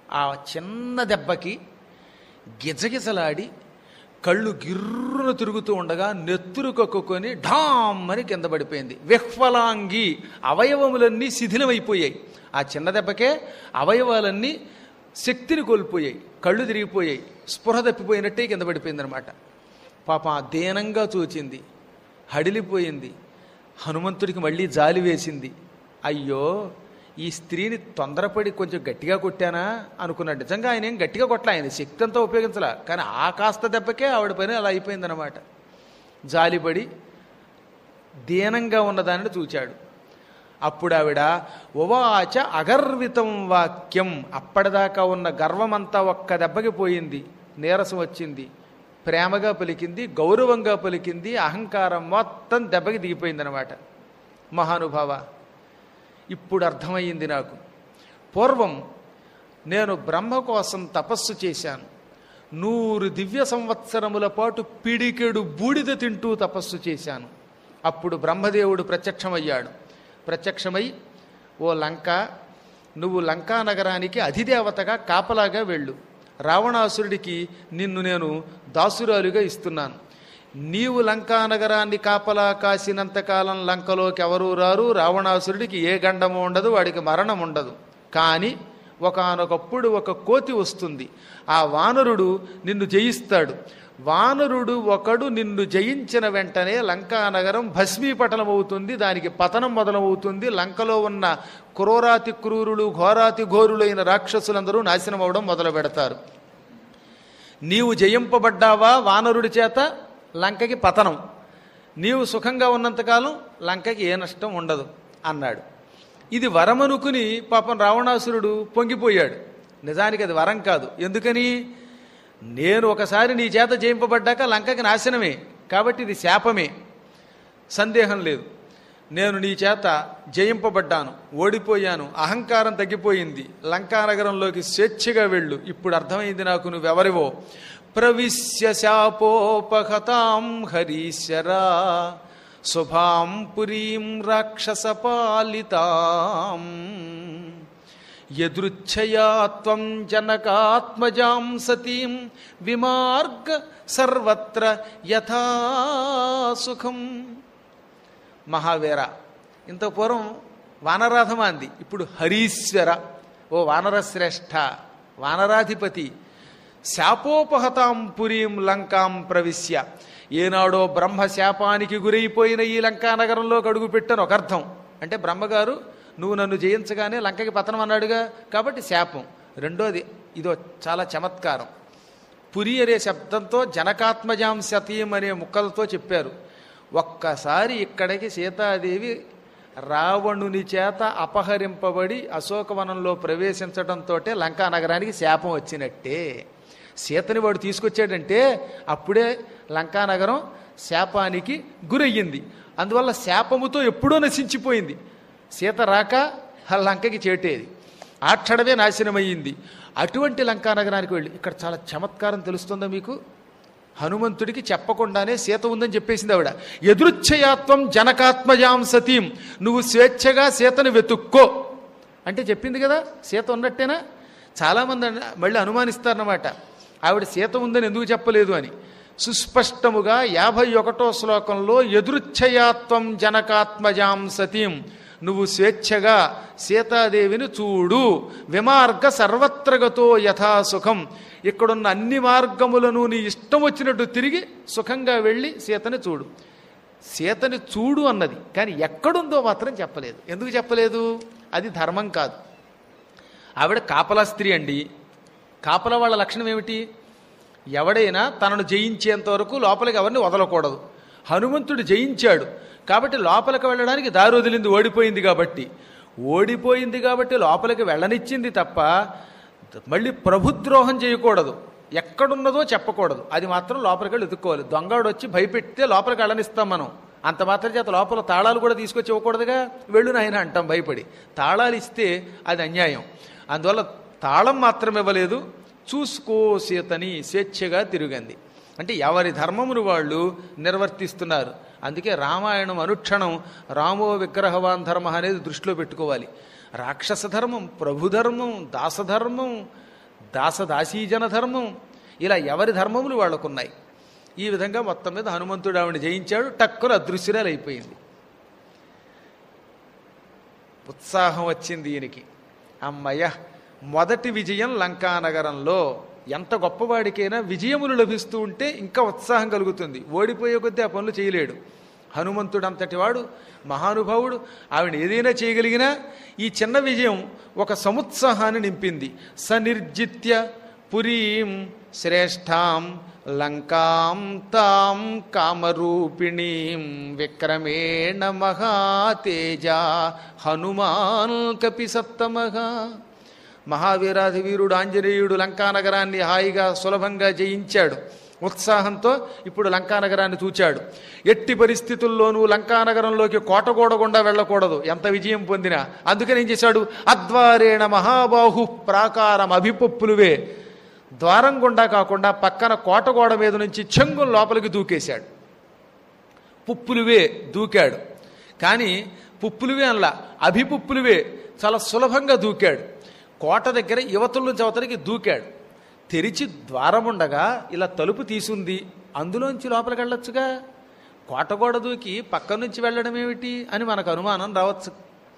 ఆ చిన్న దెబ్బకి గిజగిజలాడి కళ్ళు గిర్రున తిరుగుతూ ఉండగా నెత్తురు కక్కుకొని ఢామ్ అని కింద పడిపోయింది విహ్వలాంగి అవయవములన్నీ శిథిలమైపోయాయి ఆ చిన్న దెబ్బకే అవయవాలన్నీ శక్తిని కోల్పోయాయి కళ్ళు తిరిగిపోయాయి స్పృహ తప్పిపోయినట్టే కింద పడిపోయింది అనమాట పాపం ఆ దీనంగా చూచింది హడిలిపోయింది హనుమంతుడికి మళ్ళీ జాలి వేసింది అయ్యో ఈ స్త్రీని తొందరపడి కొంచెం గట్టిగా కొట్టానా అనుకున్నాడు నిజంగా ఆయన ఏం గట్టిగా కొట్టలే ఆయన శక్తి అంతా ఉపయోగించలా కానీ ఆ కాస్త దెబ్బకే ఆవిడ పని అలా అయిపోయిందనమాట జాలిపడి దీనంగా ఉన్నదానిని చూచాడు అప్పుడు ఆవిడ ఉవాచ అగర్వితం వాక్యం అప్పటిదాకా ఉన్న గర్వమంతా ఒక్క దెబ్బకి పోయింది నీరసం వచ్చింది ప్రేమగా పలికింది గౌరవంగా పలికింది అహంకారం మొత్తం దెబ్బకి దిగిపోయిందనమాట మహానుభావ ఇప్పుడు అర్థమయ్యింది నాకు పూర్వం నేను బ్రహ్మ కోసం తపస్సు చేశాను నూరు దివ్య సంవత్సరముల పాటు పిడికెడు బూడిద తింటూ తపస్సు చేశాను అప్పుడు బ్రహ్మదేవుడు ప్రత్యక్షమయ్యాడు ప్రత్యక్షమై ఓ లంక నువ్వు లంకా నగరానికి అధిదేవతగా కాపలాగా వెళ్ళు రావణాసురుడికి నిన్ను నేను దాసురాలుగా ఇస్తున్నాను నీవు లంకా నగరాన్ని కాపలా కాసినంతకాలం లంకలోకి ఎవరూ రారు రావణాసురుడికి ఏ గండము ఉండదు వాడికి మరణం ఉండదు కానీ ఒకనొకప్పుడు ఒక కోతి వస్తుంది ఆ వానరుడు నిన్ను జయిస్తాడు వానరుడు ఒకడు నిన్ను జయించిన వెంటనే లంకా నగరం భస్మీపటనమవుతుంది దానికి పతనం మొదలవుతుంది లంకలో ఉన్న క్రూరాతి క్రూరులు ఘోరాతి ఘోరులైన రాక్షసులందరూ నాశనం అవడం మొదలు పెడతారు నీవు జయింపబడ్డావా వానరుడి చేత లంకకి పతనం నీవు సుఖంగా ఉన్నంతకాలం లంకకి ఏ నష్టం ఉండదు అన్నాడు ఇది వరమనుకుని పాపం రావణాసురుడు పొంగిపోయాడు నిజానికి అది వరం కాదు ఎందుకని నేను ఒకసారి నీ చేత జయింపబడ్డాక లంకకి నాశనమే కాబట్టి ఇది శాపమే సందేహం లేదు నేను నీ చేత జయింపబడ్డాను ఓడిపోయాను అహంకారం తగ్గిపోయింది లంకానగరంలోకి స్వేచ్ఛగా వెళ్ళు ఇప్పుడు అర్థమైంది నాకు నువ్వెవరివో ప్రవిశ్య శాపోపహతాం హరీశ్వరా శుభాం పురీం రాక్షసపాలితాం యదృచ్ఛయా త్వం జనకాత్మజాం సతీం విమార్గ సర్వత్ర యథా సుఖం మహావీర ఇంత పూర్వం వానరాధమా అంది ఇప్పుడు హరీశ్వర ఓ వానరశ్రేష్ఠ వానరాధిపతి శాపోపహతాం పురీం లంకాం ప్రవిశ్య ఏనాడో బ్రహ్మ శాపానికి గురైపోయిన ఈ లంకా నగరంలోకి అడుగు పెట్టాను ఒక అర్థం అంటే బ్రహ్మగారు నువ్వు నన్ను జయించగానే లంకకి పతనం అన్నాడుగా కాబట్టి శాపం రెండోది ఇదో చాలా చమత్కారం పురి అనే శబ్దంతో జనకాత్మజాం సతీం అనే ముక్కలతో చెప్పారు ఒక్కసారి ఇక్కడికి సీతాదేవి రావణుని చేత అపహరింపబడి అశోకవనంలో ప్రవేశించడంతో లంకా నగరానికి శాపం వచ్చినట్టే సీతని వాడు తీసుకొచ్చాడంటే అప్పుడే లంకా నగరం శాపానికి గురయ్యింది అందువల్ల శాపముతో ఎప్పుడో నశించిపోయింది సీత రాక ఆ లంకకి చేటేది ఆ క్షణమే నాశనమయ్యింది అటువంటి లంకా నగరానికి వెళ్ళి ఇక్కడ చాలా చమత్కారం తెలుస్తుందా మీకు హనుమంతుడికి చెప్పకుండానే సీత ఉందని చెప్పేసింది ఆవిడ ఎదురుచ్ఛయాత్వం జనకాత్మజాం సతీం నువ్వు స్వేచ్ఛగా సీతను వెతుక్కో అంటే చెప్పింది కదా సీత ఉన్నట్టేనా చాలామంది అన్న- మళ్ళీ అనుమానిస్తారన్నమాట ఆవిడ సీత ఉందని ఎందుకు చెప్పలేదు అని సుస్పష్టముగా యాభై ఒకటో శ్లోకంలో ఎదురుచ్ఛయాత్వం జనకాత్మజాం సతీం నువ్వు స్వేచ్ఛగా సీతాదేవిని చూడు విమార్గ సర్వత్రగతో యథా సుఖం ఇక్కడున్న అన్ని మార్గములను నీ ఇష్టం వచ్చినట్టు తిరిగి సుఖంగా వెళ్ళి సీతని చూడు సీతని చూడు అన్నది కానీ ఎక్కడుందో మాత్రం చెప్పలేదు ఎందుకు చెప్పలేదు అది ధర్మం కాదు ఆవిడ కాపలా స్త్రీ అండి కాపలా వాళ్ళ లక్షణం ఏమిటి ఎవడైనా తనను జయించేంత వరకు లోపలికి ఎవరిని వదలకూడదు హనుమంతుడు జయించాడు కాబట్టి లోపలికి వెళ్ళడానికి దారి వదిలింది ఓడిపోయింది కాబట్టి ఓడిపోయింది కాబట్టి లోపలికి వెళ్ళనిచ్చింది తప్ప మళ్ళీ ప్రభుద్రోహం చేయకూడదు ఎక్కడున్నదో చెప్పకూడదు అది మాత్రం లోపలికి వెళ్ళి ఎత్తుక్కోవాలి దొంగడు వచ్చి భయపెడితే లోపలికి వెళ్ళనిస్తాం మనం అంత మాత్రం చేత లోపల తాళాలు కూడా తీసుకొచ్చి ఇవ్వకూడదుగా వెళ్ళు నాయన అంటాం భయపడి తాళాలు ఇస్తే అది అన్యాయం అందువల్ల తాళం మాత్రం ఇవ్వలేదు చూసుకో సీతని స్వేచ్ఛగా తిరిగింది అంటే ఎవరి ధర్మమును వాళ్ళు నిర్వర్తిస్తున్నారు అందుకే రామాయణం అనుక్షణం రామో విగ్రహవాన్ ధర్మ అనేది దృష్టిలో పెట్టుకోవాలి రాక్షస ధర్మం ప్రభుధర్మం దాసధర్మం దాసదాసీజన ధర్మం ఇలా ఎవరి ధర్మములు వాళ్ళకున్నాయి ఈ విధంగా మొత్తం మీద హనుమంతుడు ఆవిడ జయించాడు టక్కున అదృశ్యరాలు అయిపోయింది ఉత్సాహం వచ్చింది ఈయనకి అమ్మయ్య మొదటి విజయం లంకానగరంలో ఎంత గొప్పవాడికైనా విజయములు లభిస్తూ ఉంటే ఇంకా ఉత్సాహం కలుగుతుంది ఓడిపోయే కొద్దీ ఆ పనులు చేయలేడు హనుమంతుడు అంతటి వాడు మహానుభావుడు ఆవిడ ఏదైనా చేయగలిగినా ఈ చిన్న విజయం ఒక సముత్సాహాన్ని నింపింది సనిర్జిత్య పురీం శ్రేష్టాం లంకాం తాం కామరూపిణీం విక్రమేణ మహాతేజ హనుమాన్ కపి సత్తమగా మహావీరాధి వీరుడు ఆంజనేయుడు లంకానగరాన్ని హాయిగా సులభంగా జయించాడు ఉత్సాహంతో ఇప్పుడు లంకానగరాన్ని చూచాడు ఎట్టి పరిస్థితుల్లోనూ లంకానగరంలోకి కోటగోడ గుండా వెళ్ళకూడదు ఎంత విజయం పొందినా అందుకని ఏం చేశాడు అద్వారేణ మహాబాహు ప్రాకారం అభిపొప్పులువే ద్వారం గుండా కాకుండా పక్కన కోటగోడ మీద నుంచి చెంగుల లోపలికి దూకేశాడు పుప్పులువే దూకాడు కానీ పుప్పులువే అనలా అభిపుప్పులువే చాలా సులభంగా దూకాడు కోట దగ్గర యువతల నుంచి అవతలికి దూకాడు తెరిచి ద్వారముండగా ఇలా తలుపు తీసుంది అందులోంచి లోపలికి వెళ్ళొచ్చుగా కోటగోడ దూకి పక్క నుంచి వెళ్ళడం ఏమిటి అని మనకు అనుమానం రావచ్చు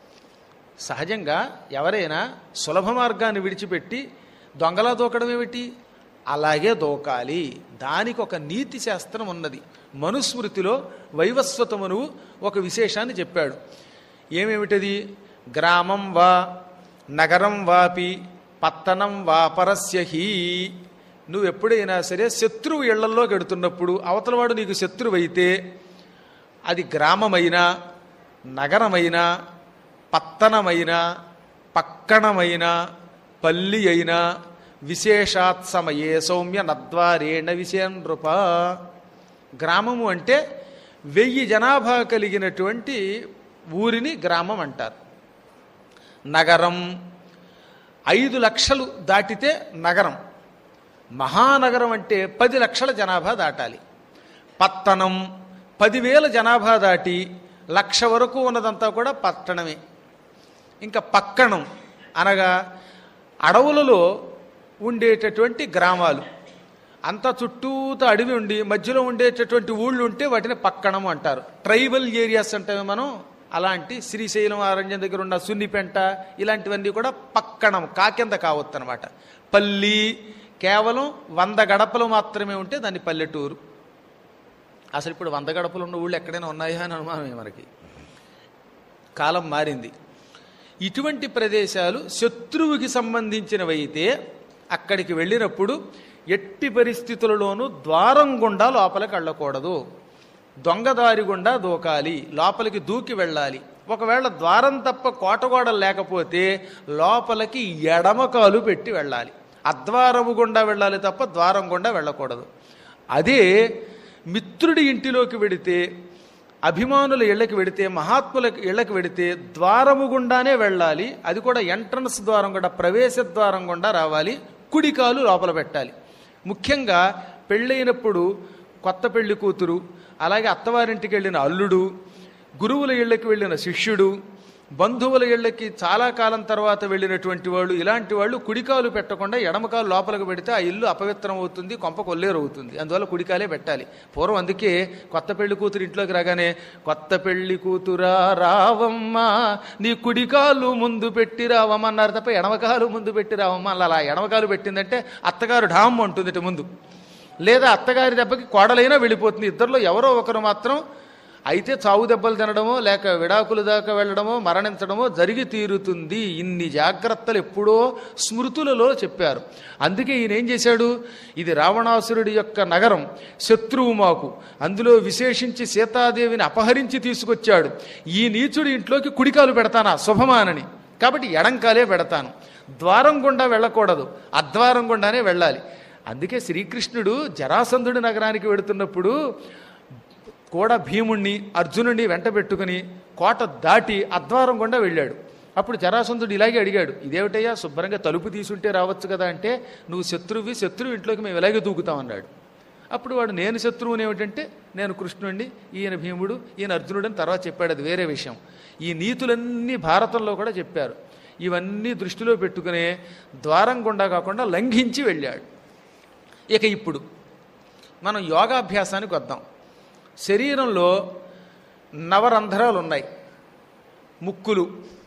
సహజంగా ఎవరైనా సులభ మార్గాన్ని విడిచిపెట్టి దొంగలా దూకడం ఏమిటి అలాగే దూకాలి దానికి ఒక నీతి శాస్త్రం ఉన్నది మనుస్మృతిలో వైవస్వతమును ఒక విశేషాన్ని చెప్పాడు ఏమేమిటది గ్రామం వా నగరం వాపి పత్తనం వా పరస్య హీ నువ్వు ఎప్పుడైనా సరే శత్రువు ఇళ్లల్లోకి ఎడుతున్నప్పుడు అవతలవాడు నీకు శత్రువైతే అది గ్రామమైనా నగరమైనా పత్తనమైన పక్కనమైన పల్లి అయినా విశేషాత్సమయే సౌమ్య నద్వారేణ విషయనృప గ్రామము అంటే వెయ్యి జనాభా కలిగినటువంటి ఊరిని గ్రామం అంటారు నగరం ఐదు లక్షలు దాటితే నగరం మహానగరం అంటే పది లక్షల జనాభా దాటాలి పట్టణం పదివేల జనాభా దాటి లక్ష వరకు ఉన్నదంతా కూడా పట్టణమే ఇంకా పక్కణం అనగా అడవులలో ఉండేటటువంటి గ్రామాలు అంతా చుట్టూతో అడవి ఉండి మధ్యలో ఉండేటటువంటి ఊళ్ళు ఉంటే వాటిని పక్కణం అంటారు ట్రైబల్ ఏరియాస్ అంటే మనం అలాంటి శ్రీశైలం అరణ్యం దగ్గర ఉన్న సున్నిపెంట ఇలాంటివన్నీ కూడా పక్కణం కాకింద కావద్దు అనమాట పల్లి కేవలం వంద గడపలు మాత్రమే ఉంటే దాన్ని పల్లెటూరు అసలు ఇప్పుడు వంద గడపలు ఉన్న ఊళ్ళు ఎక్కడైనా ఉన్నాయా అని అనుమానమే మనకి కాలం మారింది ఇటువంటి ప్రదేశాలు శత్రువుకి సంబంధించినవైతే అక్కడికి వెళ్ళినప్పుడు ఎట్టి పరిస్థితులలోనూ ద్వారం గుండా లోపలికి వెళ్ళకూడదు దొంగదారి గుండా దూకాలి లోపలికి దూకి వెళ్ళాలి ఒకవేళ ద్వారం తప్ప కోటగోడలు లేకపోతే లోపలికి ఎడమకాలు పెట్టి వెళ్ళాలి అద్వారము గుండా వెళ్ళాలి తప్ప ద్వారం గుండా వెళ్ళకూడదు అదే మిత్రుడి ఇంటిలోకి వెడితే అభిమానుల ఇళ్ళకి వెడితే మహాత్ముల ఇళ్ళకి వెడితే ద్వారము గుండానే వెళ్ళాలి అది కూడా ఎంట్రన్స్ ద్వారం గుండా ప్రవేశ ద్వారం గుండా రావాలి కుడికాలు లోపల పెట్టాలి ముఖ్యంగా పెళ్ళైనప్పుడు కొత్త పెళ్లి కూతురు అలాగే అత్తవారింటికి వెళ్ళిన అల్లుడు గురువుల ఇళ్ళకి వెళ్ళిన శిష్యుడు బంధువుల ఇళ్ళకి చాలా కాలం తర్వాత వెళ్ళినటువంటి వాళ్ళు ఇలాంటి వాళ్ళు కుడికాలు పెట్టకుండా ఎడమకాలు లోపలికి పెడితే ఆ ఇల్లు అపవిత్రం అవుతుంది కొంప కొల్లేరు అవుతుంది అందువల్ల కుడికాలే పెట్టాలి పూర్వం అందుకే కొత్త పెళ్లి కూతురు ఇంట్లోకి రాగానే కొత్త పెళ్లి కూతురా రావమ్మా నీ కుడికాలు ముందు పెట్టి రావమ్మ అన్నారు తప్ప ఎడమకాలు ముందు పెట్టి రావమ్మ అలా అలా ఎడమకాలు పెట్టిందంటే అత్తగారు ఢామ్ అంటుంది ఇటు ముందు లేదా అత్తగారి దెబ్బకి కోడలైనా వెళ్ళిపోతుంది ఇద్దరిలో ఎవరో ఒకరు మాత్రం అయితే చావు దెబ్బలు తినడమో లేక విడాకుల దాకా వెళ్ళడమో మరణించడమో జరిగి తీరుతుంది ఇన్ని జాగ్రత్తలు ఎప్పుడో స్మృతులలో చెప్పారు అందుకే ఈయన ఏం చేశాడు ఇది రావణాసురుడి యొక్క నగరం శత్రువు మాకు అందులో విశేషించి సీతాదేవిని అపహరించి తీసుకొచ్చాడు ఈ నీచుడి ఇంట్లోకి కుడికాలు పెడతానా శుభమానని కాబట్టి ఎడంకాలే పెడతాను ద్వారం గుండా వెళ్ళకూడదు అద్వారం గుండానే వెళ్ళాలి అందుకే శ్రీకృష్ణుడు జరాసంధుడి నగరానికి వెడుతున్నప్పుడు కూడా భీముణ్ణి అర్జునుడిని వెంట పెట్టుకుని కోట దాటి అద్వారం గుండా వెళ్ళాడు అప్పుడు జరాసంధుడు ఇలాగే అడిగాడు ఇదేమిటయ్యా శుభ్రంగా తలుపు తీసుంటే రావచ్చు కదా అంటే నువ్వు శత్రువి శత్రువు ఇంట్లోకి మేము ఇలాగే దూకుతామన్నాడు అప్పుడు వాడు నేను శత్రువుని ఏమిటంటే నేను కృష్ణుడిని ఈయన భీముడు ఈయన అర్జునుడు అని తర్వాత చెప్పాడు అది వేరే విషయం ఈ నీతులన్నీ భారతంలో కూడా చెప్పారు ఇవన్నీ దృష్టిలో పెట్టుకునే ద్వారం గుండా కాకుండా లంఘించి వెళ్ళాడు ఇక ఇప్పుడు మనం యోగాభ్యాసానికి వద్దాం శరీరంలో నవరంధ్రాలు ఉన్నాయి ముక్కులు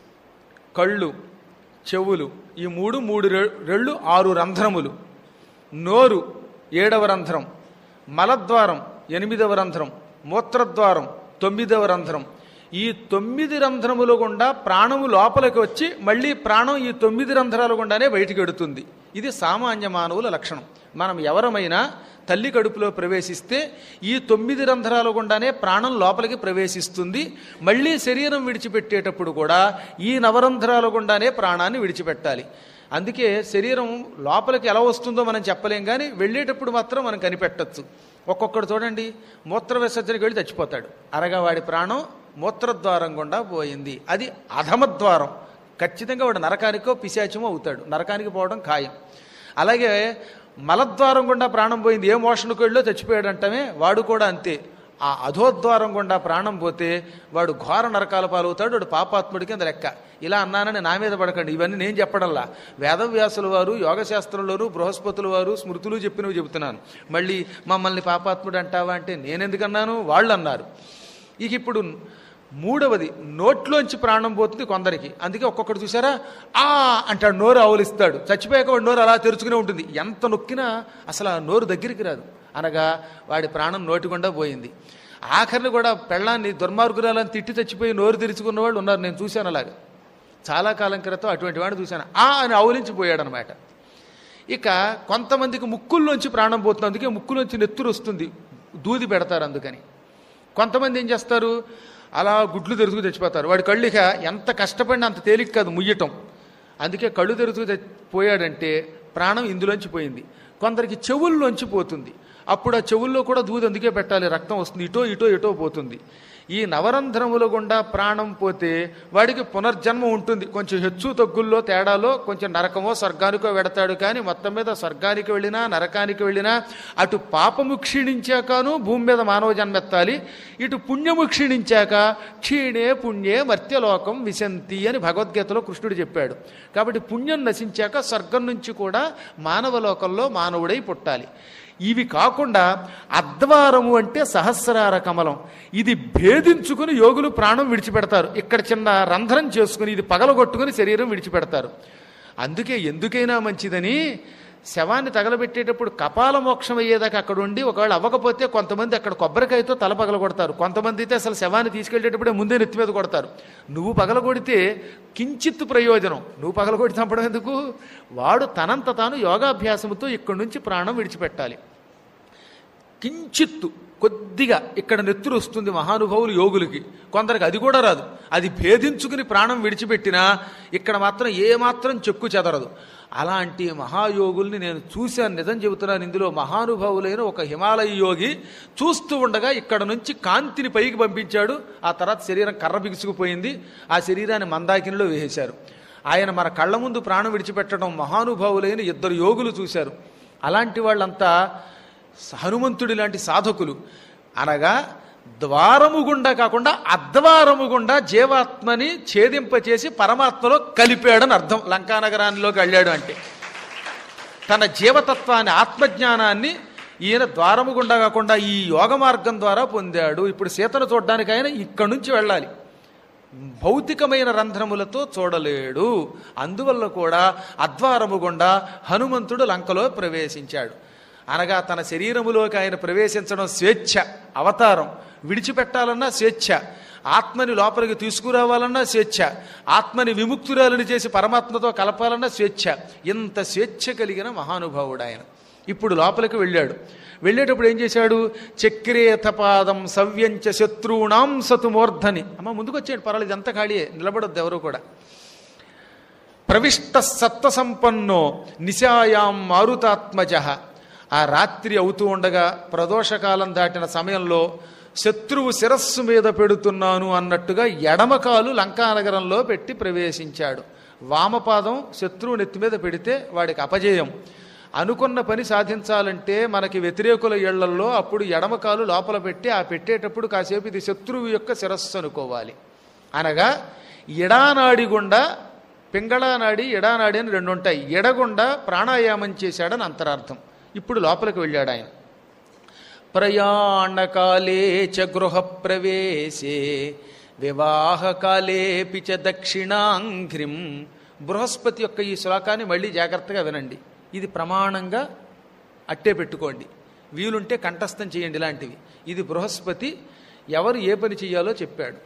కళ్ళు చెవులు ఈ మూడు మూడు రె- రెళ్ళు ఆరు రంధ్రములు నోరు ఏడవ రంధ్రం మలద్వారం ఎనిమిదవ రంధ్రం మూత్రద్వారం తొమ్మిదవ రంధ్రం ఈ తొమ్మిది రంధ్రముల గుండా ప్రాణము లోపలికి వచ్చి మళ్ళీ ప్రాణం ఈ తొమ్మిది రంధ్రాల గుండానే బయటికి ఎడుతుంది ఇది సామాన్య మానవుల లక్షణం మనం ఎవరమైనా తల్లి కడుపులో ప్రవేశిస్తే ఈ తొమ్మిది రంధ్రాల గుండానే ప్రాణం లోపలికి ప్రవేశిస్తుంది మళ్ళీ శరీరం విడిచిపెట్టేటప్పుడు కూడా ఈ నవరంధ్రాల గుండానే ప్రాణాన్ని విడిచిపెట్టాలి అందుకే శరీరం లోపలికి ఎలా వస్తుందో మనం చెప్పలేం కానీ వెళ్ళేటప్పుడు మాత్రం మనం కనిపెట్టచ్చు ఒక్కొక్కడు చూడండి మూత్ర విసర్జనకి వెళ్ళి చచ్చిపోతాడు అనగా వాడి ప్రాణం మూత్రద్వారం గుండా పోయింది అది అధమద్వారం ఖచ్చితంగా వాడు నరకానికో పిశాచమో అవుతాడు నరకానికి పోవడం ఖాయం అలాగే మలద్వారం గుండా ప్రాణం పోయింది ఏ మోషన్కి వెళ్ళో చచ్చిపోయాడు అంటమే వాడు కూడా అంతే ఆ అధోద్వారం గుండా ప్రాణం పోతే వాడు ఘోర నరకాల పాలవుతాడు వాడు పాపాత్ముడి కింద లెక్క ఇలా అన్నానని నా మీద పడకండి ఇవన్నీ నేను చెప్పడంలా వేదవ్యాసుల వారు యోగశాస్త్రంలోను బృహస్పతుల వారు స్మృతులు చెప్పినవి చెబుతున్నాను మళ్ళీ మమ్మల్ని పాపాత్ముడు అంటావా అంటే నేనెందుకన్నాను వాళ్ళు అన్నారు ఇక ఇప్పుడు మూడవది నోట్లోంచి ప్రాణం పోతుంది కొందరికి అందుకే ఒక్కొక్కడు చూసారా ఆ అంటాడు నోరు ఆవులిస్తాడు చచ్చిపోయాక వాడు నోరు అలా తెరుచుకునే ఉంటుంది ఎంత నొక్కినా అసలు ఆ నోరు దగ్గరికి రాదు అనగా వాడి ప్రాణం నోటి గుండా పోయింది ఆఖరిని కూడా పెళ్ళాన్ని దుర్మార్గురాలని తిట్టి చచ్చిపోయి నోరు తెరుచుకున్న వాళ్ళు ఉన్నారు నేను చూశాను అలాగా చాలా కాలం క్రితం అటువంటి వాడిని చూశాను ఆ అని ఆవులించిపోయాడు అనమాట ఇక కొంతమందికి ముక్కుల్లోంచి ప్రాణం పోతుంది అందుకే ముక్కులోంచి నెత్తురు వస్తుంది దూది పెడతారు అందుకని కొంతమంది ఏం చేస్తారు అలా గుడ్లు తెరుచుకు తెచ్చిపోతారు వాడి కళ్ళు ఇక ఎంత కష్టపడినా అంత తేలిక కాదు ముయ్యటం అందుకే కళ్ళు తెరుచుకు తె- పోయాడంటే ప్రాణం ఇందులోంచి పోయింది కొందరికి చెవుల్లోంచి పోతుంది అప్పుడు ఆ చెవుల్లో కూడా దూది అందుకే పెట్టాలి రక్తం వస్తుంది ఇటో ఇటో ఇటో పోతుంది ఈ నవరంధ్రముల గుండా ప్రాణం పోతే వాడికి పునర్జన్మ ఉంటుంది కొంచెం హెచ్చు తగ్గుల్లో తేడాలో కొంచెం నరకమో స్వర్గానికో వెడతాడు కానీ మొత్తం మీద స్వర్గానికి వెళ్ళినా నరకానికి వెళ్ళినా అటు పాపము క్షీణించాకను భూమి మీద మానవ జన్మెత్తాలి ఇటు పుణ్యము క్షీణించాక క్షీణే పుణ్యే మర్త్యలోకం విశంతి అని భగవద్గీతలో కృష్ణుడు చెప్పాడు కాబట్టి పుణ్యం నశించాక స్వర్గం నుంచి కూడా మానవ లోకంలో మానవుడై పుట్టాలి ఇవి కాకుండా అద్వారము అంటే సహస్రార కమలం ఇది భేదించుకుని యోగులు ప్రాణం విడిచిపెడతారు ఇక్కడ చిన్న రంధ్రం చేసుకుని ఇది పగలగొట్టుకుని శరీరం విడిచిపెడతారు అందుకే ఎందుకైనా మంచిదని శవాన్ని తగలబెట్టేటప్పుడు కపాల మోక్షం అయ్యేదాకా అక్కడ ఉండి ఒకవేళ అవ్వకపోతే కొంతమంది అక్కడ కొబ్బరికాయతో తల పగలగొడతారు కొంతమంది అయితే అసలు శవాన్ని తీసుకెళ్లేటప్పుడే ముందే నెత్తి మీద కొడతారు నువ్వు పగలగొడితే కించిత్ ప్రయోజనం నువ్వు పగలగొడి చంపడం ఎందుకు వాడు తనంత తాను యోగాభ్యాసముతో ఇక్కడి నుంచి ప్రాణం విడిచిపెట్టాలి కించిత్తు కొద్దిగా ఇక్కడ నెత్తురు వస్తుంది మహానుభావులు యోగులకి కొందరికి అది కూడా రాదు అది భేదించుకుని ప్రాణం విడిచిపెట్టినా ఇక్కడ మాత్రం ఏమాత్రం చెక్కు చెదరదు అలాంటి మహాయోగుల్ని నేను చూశాను నిజం చెబుతున్నాను ఇందులో మహానుభావులైన ఒక హిమాలయ యోగి చూస్తూ ఉండగా ఇక్కడ నుంచి కాంతిని పైకి పంపించాడు ఆ తర్వాత శరీరం కర్ర బిగుసుకుపోయింది ఆ శరీరాన్ని మందాకినిలో వేసేశారు ఆయన మన కళ్ళ ముందు ప్రాణం విడిచిపెట్టడం మహానుభావులైన ఇద్దరు యోగులు చూశారు అలాంటి వాళ్ళంతా హనుమంతుడి లాంటి సాధకులు అనగా ద్వారము గుండా కాకుండా అద్వారము గుండా జీవాత్మని ఛేదింపచేసి పరమాత్మలో కలిపాడని అర్థం లంకానగరానిలోకి వెళ్ళాడు అంటే తన జీవతత్వాన్ని ఆత్మజ్ఞానాన్ని ఈయన ద్వారము గుండా కాకుండా ఈ యోగ మార్గం ద్వారా పొందాడు ఇప్పుడు సీతను చూడడానికి ఆయన ఇక్కడి నుంచి వెళ్ళాలి భౌతికమైన రంధ్రములతో చూడలేడు అందువల్ల కూడా అద్వారము గుండా హనుమంతుడు లంకలో ప్రవేశించాడు అనగా తన శరీరములోకి ఆయన ప్రవేశించడం స్వేచ్ఛ అవతారం విడిచిపెట్టాలన్నా స్వేచ్ఛ ఆత్మని లోపలికి తీసుకురావాలన్నా స్వేచ్ఛ ఆత్మని విముక్తురాలని చేసి పరమాత్మతో కలపాలన్నా స్వేచ్ఛ ఇంత స్వేచ్ఛ కలిగిన మహానుభావుడు ఆయన ఇప్పుడు లోపలికి వెళ్ళాడు వెళ్ళేటప్పుడు ఏం చేశాడు చక్రేతపాదం సవ్యంచ శత్రువుణాం సతు మూర్ధని అమ్మ ముందుకు వచ్చాడు పర్వాలేదు ఎంత ఖాళీయే నిలబడొద్దు ఎవరు కూడా ప్రవిష్ట సత్వసంపన్నో నిశాయాం మారుతాత్మజ ఆ రాత్రి అవుతూ ఉండగా ప్రదోషకాలం దాటిన సమయంలో శత్రువు శిరస్సు మీద పెడుతున్నాను అన్నట్టుగా ఎడమకాలు లంకానగరంలో పెట్టి ప్రవేశించాడు వామపాదం శత్రువు నెత్తి మీద పెడితే వాడికి అపజయం అనుకున్న పని సాధించాలంటే మనకి వ్యతిరేకుల ఇళ్లల్లో అప్పుడు ఎడమకాలు లోపల పెట్టి ఆ పెట్టేటప్పుడు కాసేపు ఇది శత్రువు యొక్క శిరస్సు అనుకోవాలి అనగా ఎడానాడి గుండా పింగళ నాడి ఎడానాడి అని రెండు ఉంటాయి ఎడగుండా ప్రాణాయామం చేశాడని అంతరార్థం ఇప్పుడు లోపలికి వెళ్ళాడు ఆయన ప్రయాణకాలే చ గృహ ప్రవేశే వివాహకాలేపి చ దక్షిణాంఘ్రిం బృహస్పతి యొక్క ఈ శ్లోకాన్ని మళ్ళీ జాగ్రత్తగా వినండి ఇది ప్రమాణంగా అట్టే పెట్టుకోండి వీలుంటే కంఠస్థం చేయండి ఇలాంటివి ఇది బృహస్పతి ఎవరు ఏ పని చెయ్యాలో చెప్పాడు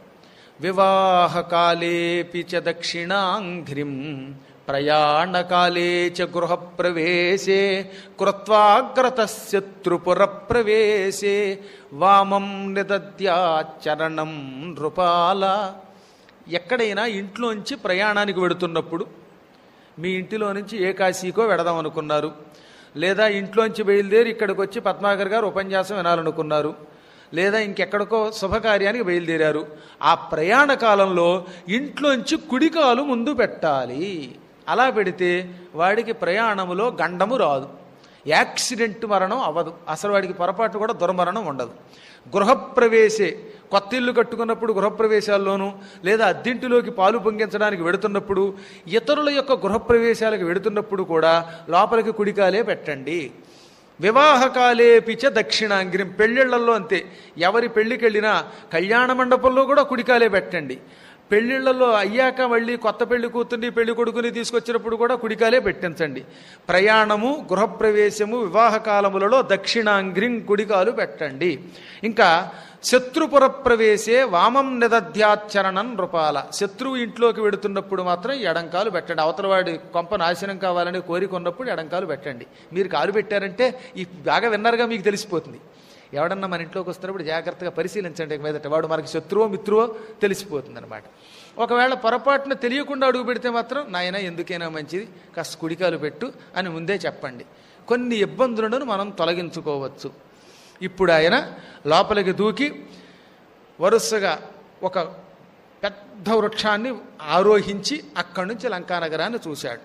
వివాహకాలేపి చ దక్షిణాంఘ్రిం ప్రయాణకాలే చ గృహ ప్రవేశే కృత్వాగ్రత శత్రుపుర ప్రవేశే వామం నిదద్యాచరణం నృపాల ఎక్కడైనా ఇంట్లోంచి ప్రయాణానికి వెడుతున్నప్పుడు మీ ఇంటిలో నుంచి ఏ కాశీకో వెడదాం అనుకున్నారు లేదా ఇంట్లోంచి బయలుదేరి ఇక్కడికి వచ్చి పద్మాకర్ గారు ఉపన్యాసం వినాలనుకున్నారు లేదా ఇంకెక్కడికో శుభకార్యానికి బయలుదేరారు ఆ ప్రయాణ కాలంలో ఇంట్లోంచి కుడికాలు ముందు పెట్టాలి అలా పెడితే వాడికి ప్రయాణములో గండము రాదు యాక్సిడెంట్ మరణం అవ్వదు అసలు వాడికి పొరపాటు కూడా దుర్మరణం ఉండదు గృహప్రవేశే కొత్త ఇల్లు కట్టుకున్నప్పుడు గృహప్రవేశాల్లోనూ లేదా అద్దింటిలోకి పాలు పొంగించడానికి వెడుతున్నప్పుడు ఇతరుల యొక్క గృహప్రవేశాలకు వెడుతున్నప్పుడు కూడా లోపలికి కుడికాలే పెట్టండి వివాహకాలే పిచ దక్షిణాంగిరం పెళ్ళిళ్లలో అంతే ఎవరి పెళ్ళికి వెళ్ళినా కళ్యాణ మండపంలో కూడా కుడికాలే పెట్టండి పెళ్ళిళ్ళలో అయ్యాక మళ్ళీ కొత్త పెళ్లి కూతుర్ని పెళ్లి కొడుకుని తీసుకొచ్చినప్పుడు కూడా కుడికాలే పెట్టించండి ప్రయాణము గృహప్రవేశము వివాహకాలములలో దక్షిణాంగ్రిం కుడికాలు పెట్టండి ఇంకా శత్రుపుర ప్రవేశే వామం నిదధ్యాచరణం నృపాల శత్రువు ఇంట్లోకి వెడుతున్నప్పుడు మాత్రం ఎడంకాలు పెట్టండి అవతల వాడి కొంప నాశనం కావాలని కోరిక ఉన్నప్పుడు ఎడంకాలు పెట్టండి మీరు కాలు పెట్టారంటే ఈ బాగా విన్నారుగా మీకు తెలిసిపోతుంది ఎవడన్నా మన ఇంట్లోకి వస్తున్నప్పుడు జాగ్రత్తగా పరిశీలించండి ఇక మీదట వాడు మనకి శత్రువో మిత్రువో తెలిసిపోతుంది అనమాట ఒకవేళ పొరపాటున తెలియకుండా అడుగు పెడితే మాత్రం నాయన ఎందుకైనా మంచిది కాస్త కుడికాలు పెట్టు అని ముందే చెప్పండి కొన్ని ఇబ్బందులను మనం తొలగించుకోవచ్చు ఇప్పుడు ఆయన లోపలికి దూకి వరుసగా ఒక పెద్ద వృక్షాన్ని ఆరోహించి అక్కడి నుంచి లంకానగరాన్ని చూశాడు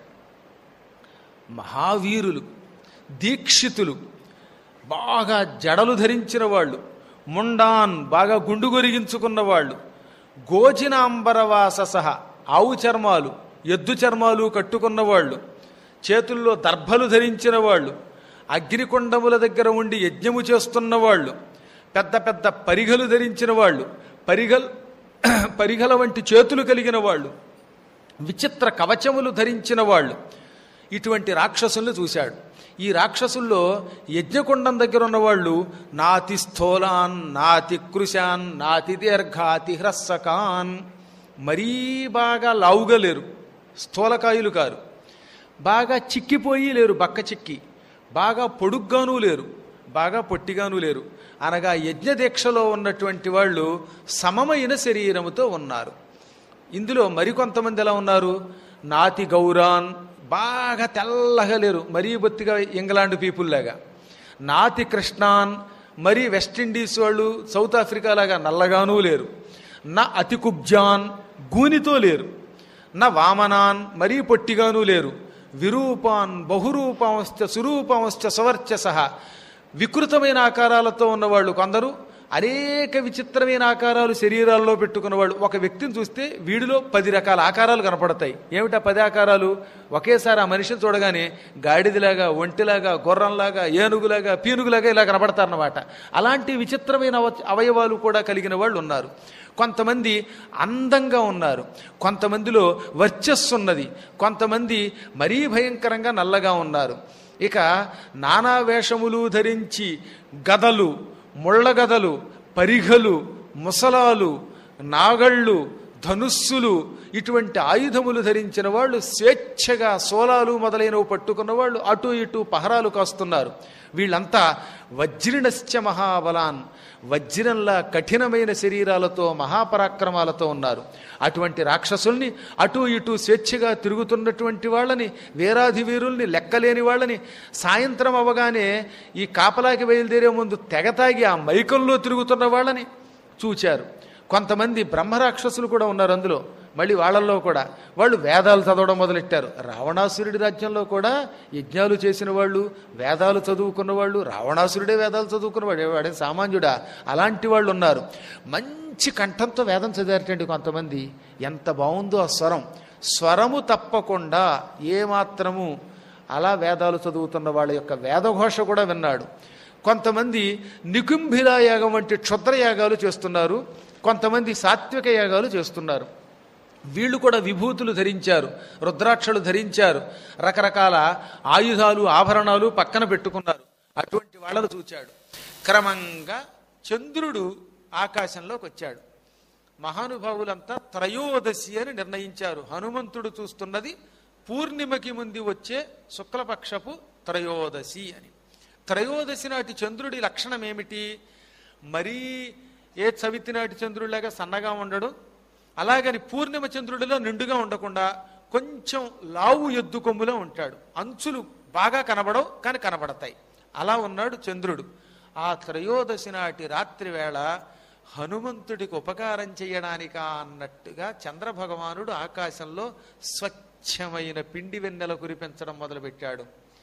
మహావీరులు దీక్షితులు బాగా జడలు ధరించిన వాళ్ళు ముండాన్ బాగా గుండు గొరిగించుకున్న వాళ్ళు గోజినాంబరవాస సహ ఆవు చర్మాలు ఎద్దు చర్మాలు కట్టుకున్న వాళ్ళు చేతుల్లో దర్భలు ధరించిన వాళ్ళు అగ్నికొండముల దగ్గర ఉండి యజ్ఞము చేస్తున్న వాళ్ళు పెద్ద పెద్ద పరిగలు ధరించిన వాళ్ళు పరిగల్ పరిగల వంటి చేతులు కలిగిన వాళ్ళు విచిత్ర కవచములు ధరించిన వాళ్ళు ఇటువంటి రాక్షసుల్ని చూశాడు ఈ రాక్షసుల్లో యజ్ఞకుండం దగ్గర ఉన్నవాళ్ళు నాతి స్థూలాన్ నాతి కృశాన్ నాతి దీర్ఘాతి హ్రస్సకాన్ మరీ బాగా లావుగా లేరు స్థూలకాయులు కారు బాగా చిక్కిపోయి లేరు బక్క చిక్కి బాగా పొడుగ్గానూ లేరు బాగా పొట్టిగానూ లేరు అనగా యజ్ఞ దీక్షలో ఉన్నటువంటి వాళ్ళు సమమైన శరీరముతో ఉన్నారు ఇందులో మరికొంతమంది ఎలా ఉన్నారు నాతి గౌరాన్ బాగా తెల్లగా లేరు మరీ బొత్తిగా ఇంగ్లాండ్ పీపుల్ లాగా నాతి కృష్ణాన్ మరీ వెస్టిండీస్ వాళ్ళు సౌత్ ఆఫ్రికా లాగా నల్లగానూ లేరు నా అతి కుబ్జాన్ గూనితో లేరు నా వామనాన్ మరీ పొట్టిగానూ లేరు విరూపాన్ బహురూపాంశ్చ సురూపాంశ్చ సవర్చస వికృతమైన ఆకారాలతో ఉన్నవాళ్ళు కొందరు అనేక విచిత్రమైన ఆకారాలు శరీరాల్లో పెట్టుకున్న వాళ్ళు ఒక వ్యక్తిని చూస్తే వీడిలో పది రకాల ఆకారాలు కనపడతాయి ఏమిటా పది ఆకారాలు ఒకేసారి ఆ మనిషిని చూడగానే గాడిదిలాగా ఒంటిలాగా గుర్రంలాగా ఏనుగులాగా పీనుగులాగా ఇలా కనపడతారన్నమాట అలాంటి విచిత్రమైన అవ- అవయవాలు కూడా కలిగిన వాళ్ళు ఉన్నారు కొంతమంది అందంగా ఉన్నారు కొంతమందిలో వర్చస్సు ఉన్నది కొంతమంది మరీ భయంకరంగా నల్లగా ఉన్నారు ఇక నానా వేషములు ధరించి గదలు ముళ్ళగదలు పరిఘలు ముసలాలు నాగళ్ళు ధనుస్సులు ఇటువంటి ఆయుధములు ధరించిన వాళ్ళు స్వేచ్ఛగా సోలాలు మొదలైనవి పట్టుకున్న వాళ్ళు అటు ఇటు పహరాలు కాస్తున్నారు వీళ్ళంతా వజ్రినశ్చ మహాబలాన్ వజ్రంలా కఠినమైన శరీరాలతో మహాపరాక్రమాలతో ఉన్నారు అటువంటి రాక్షసుల్ని అటు ఇటు స్వేచ్ఛగా తిరుగుతున్నటువంటి వాళ్ళని వీరాధి వీరుల్ని లెక్కలేని వాళ్ళని సాయంత్రం అవ్వగానే ఈ కాపలాకి బయలుదేరే ముందు తెగతాగి ఆ మైకంలో తిరుగుతున్న వాళ్ళని చూచారు కొంతమంది బ్రహ్మరాక్షసులు కూడా ఉన్నారు అందులో మళ్ళీ వాళ్ళల్లో కూడా వాళ్ళు వేదాలు చదవడం మొదలెట్టారు రావణాసురుడి రాజ్యంలో కూడా యజ్ఞాలు చేసిన వాళ్ళు వేదాలు చదువుకున్న వాళ్ళు రావణాసురుడే వేదాలు చదువుకున్నవాడు వాడే సామాన్యుడా అలాంటి వాళ్ళు ఉన్నారు మంచి కంఠంతో వేదం చదివారటండి కొంతమంది ఎంత బాగుందో ఆ స్వరం స్వరము తప్పకుండా ఏమాత్రము అలా వేదాలు చదువుతున్న వాళ్ళ యొక్క వేదఘోష కూడా విన్నాడు కొంతమంది నికుంభిలా యాగం వంటి క్షుద్ర యాగాలు చేస్తున్నారు కొంతమంది సాత్విక యాగాలు చేస్తున్నారు వీళ్ళు కూడా విభూతులు ధరించారు రుద్రాక్షలు ధరించారు రకరకాల ఆయుధాలు ఆభరణాలు పక్కన పెట్టుకున్నారు అటువంటి వాళ్ళను చూచాడు క్రమంగా చంద్రుడు ఆకాశంలోకి వచ్చాడు మహానుభావులంతా త్రయోదశి అని నిర్ణయించారు హనుమంతుడు చూస్తున్నది పూర్ణిమకి ముందు వచ్చే శుక్లపక్షపు త్రయోదశి అని త్రయోదశి నాటి చంద్రుడి లక్షణం ఏమిటి మరీ ఏ చవితి నాటి చంద్రుడిలాగా సన్నగా ఉండడు అలాగని పూర్ణిమ చంద్రుడిలో నిండుగా ఉండకుండా కొంచెం లావు ఎద్దు కొమ్ములో ఉంటాడు అంచులు బాగా కనబడవు కానీ కనబడతాయి అలా ఉన్నాడు చంద్రుడు ఆ త్రయోదశి నాటి రాత్రి వేళ హనుమంతుడికి ఉపకారం చేయడానికా అన్నట్టుగా చంద్రభగవానుడు ఆకాశంలో స్వచ్ఛమైన పిండి వెన్నెల కురిపించడం మొదలుపెట్టాడు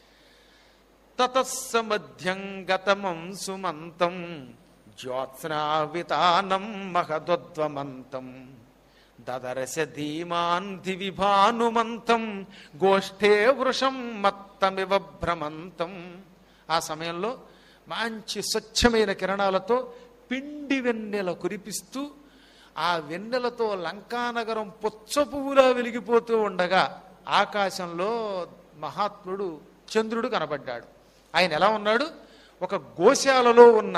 తతస్సమధ్యం గతమం సుమంతం జ్యోత్స్నావితానం మహదోద్వమంతం దదరస ధీమాన్ దివి భానుమంతం గోష్ఠే వృషం మత్తమివ భ్రమంతం ఆ సమయంలో మంచి స్వచ్ఛమైన కిరణాలతో పిండి వెన్నెల కురిపిస్తూ ఆ వెన్నెలతో లంకానగరం పుచ్చ పువ్వులా వెలిగిపోతూ ఉండగా ఆకాశంలో మహాత్ముడు చంద్రుడు కనబడ్డాడు ఆయన ఎలా ఉన్నాడు ఒక గోశాలలో ఉన్న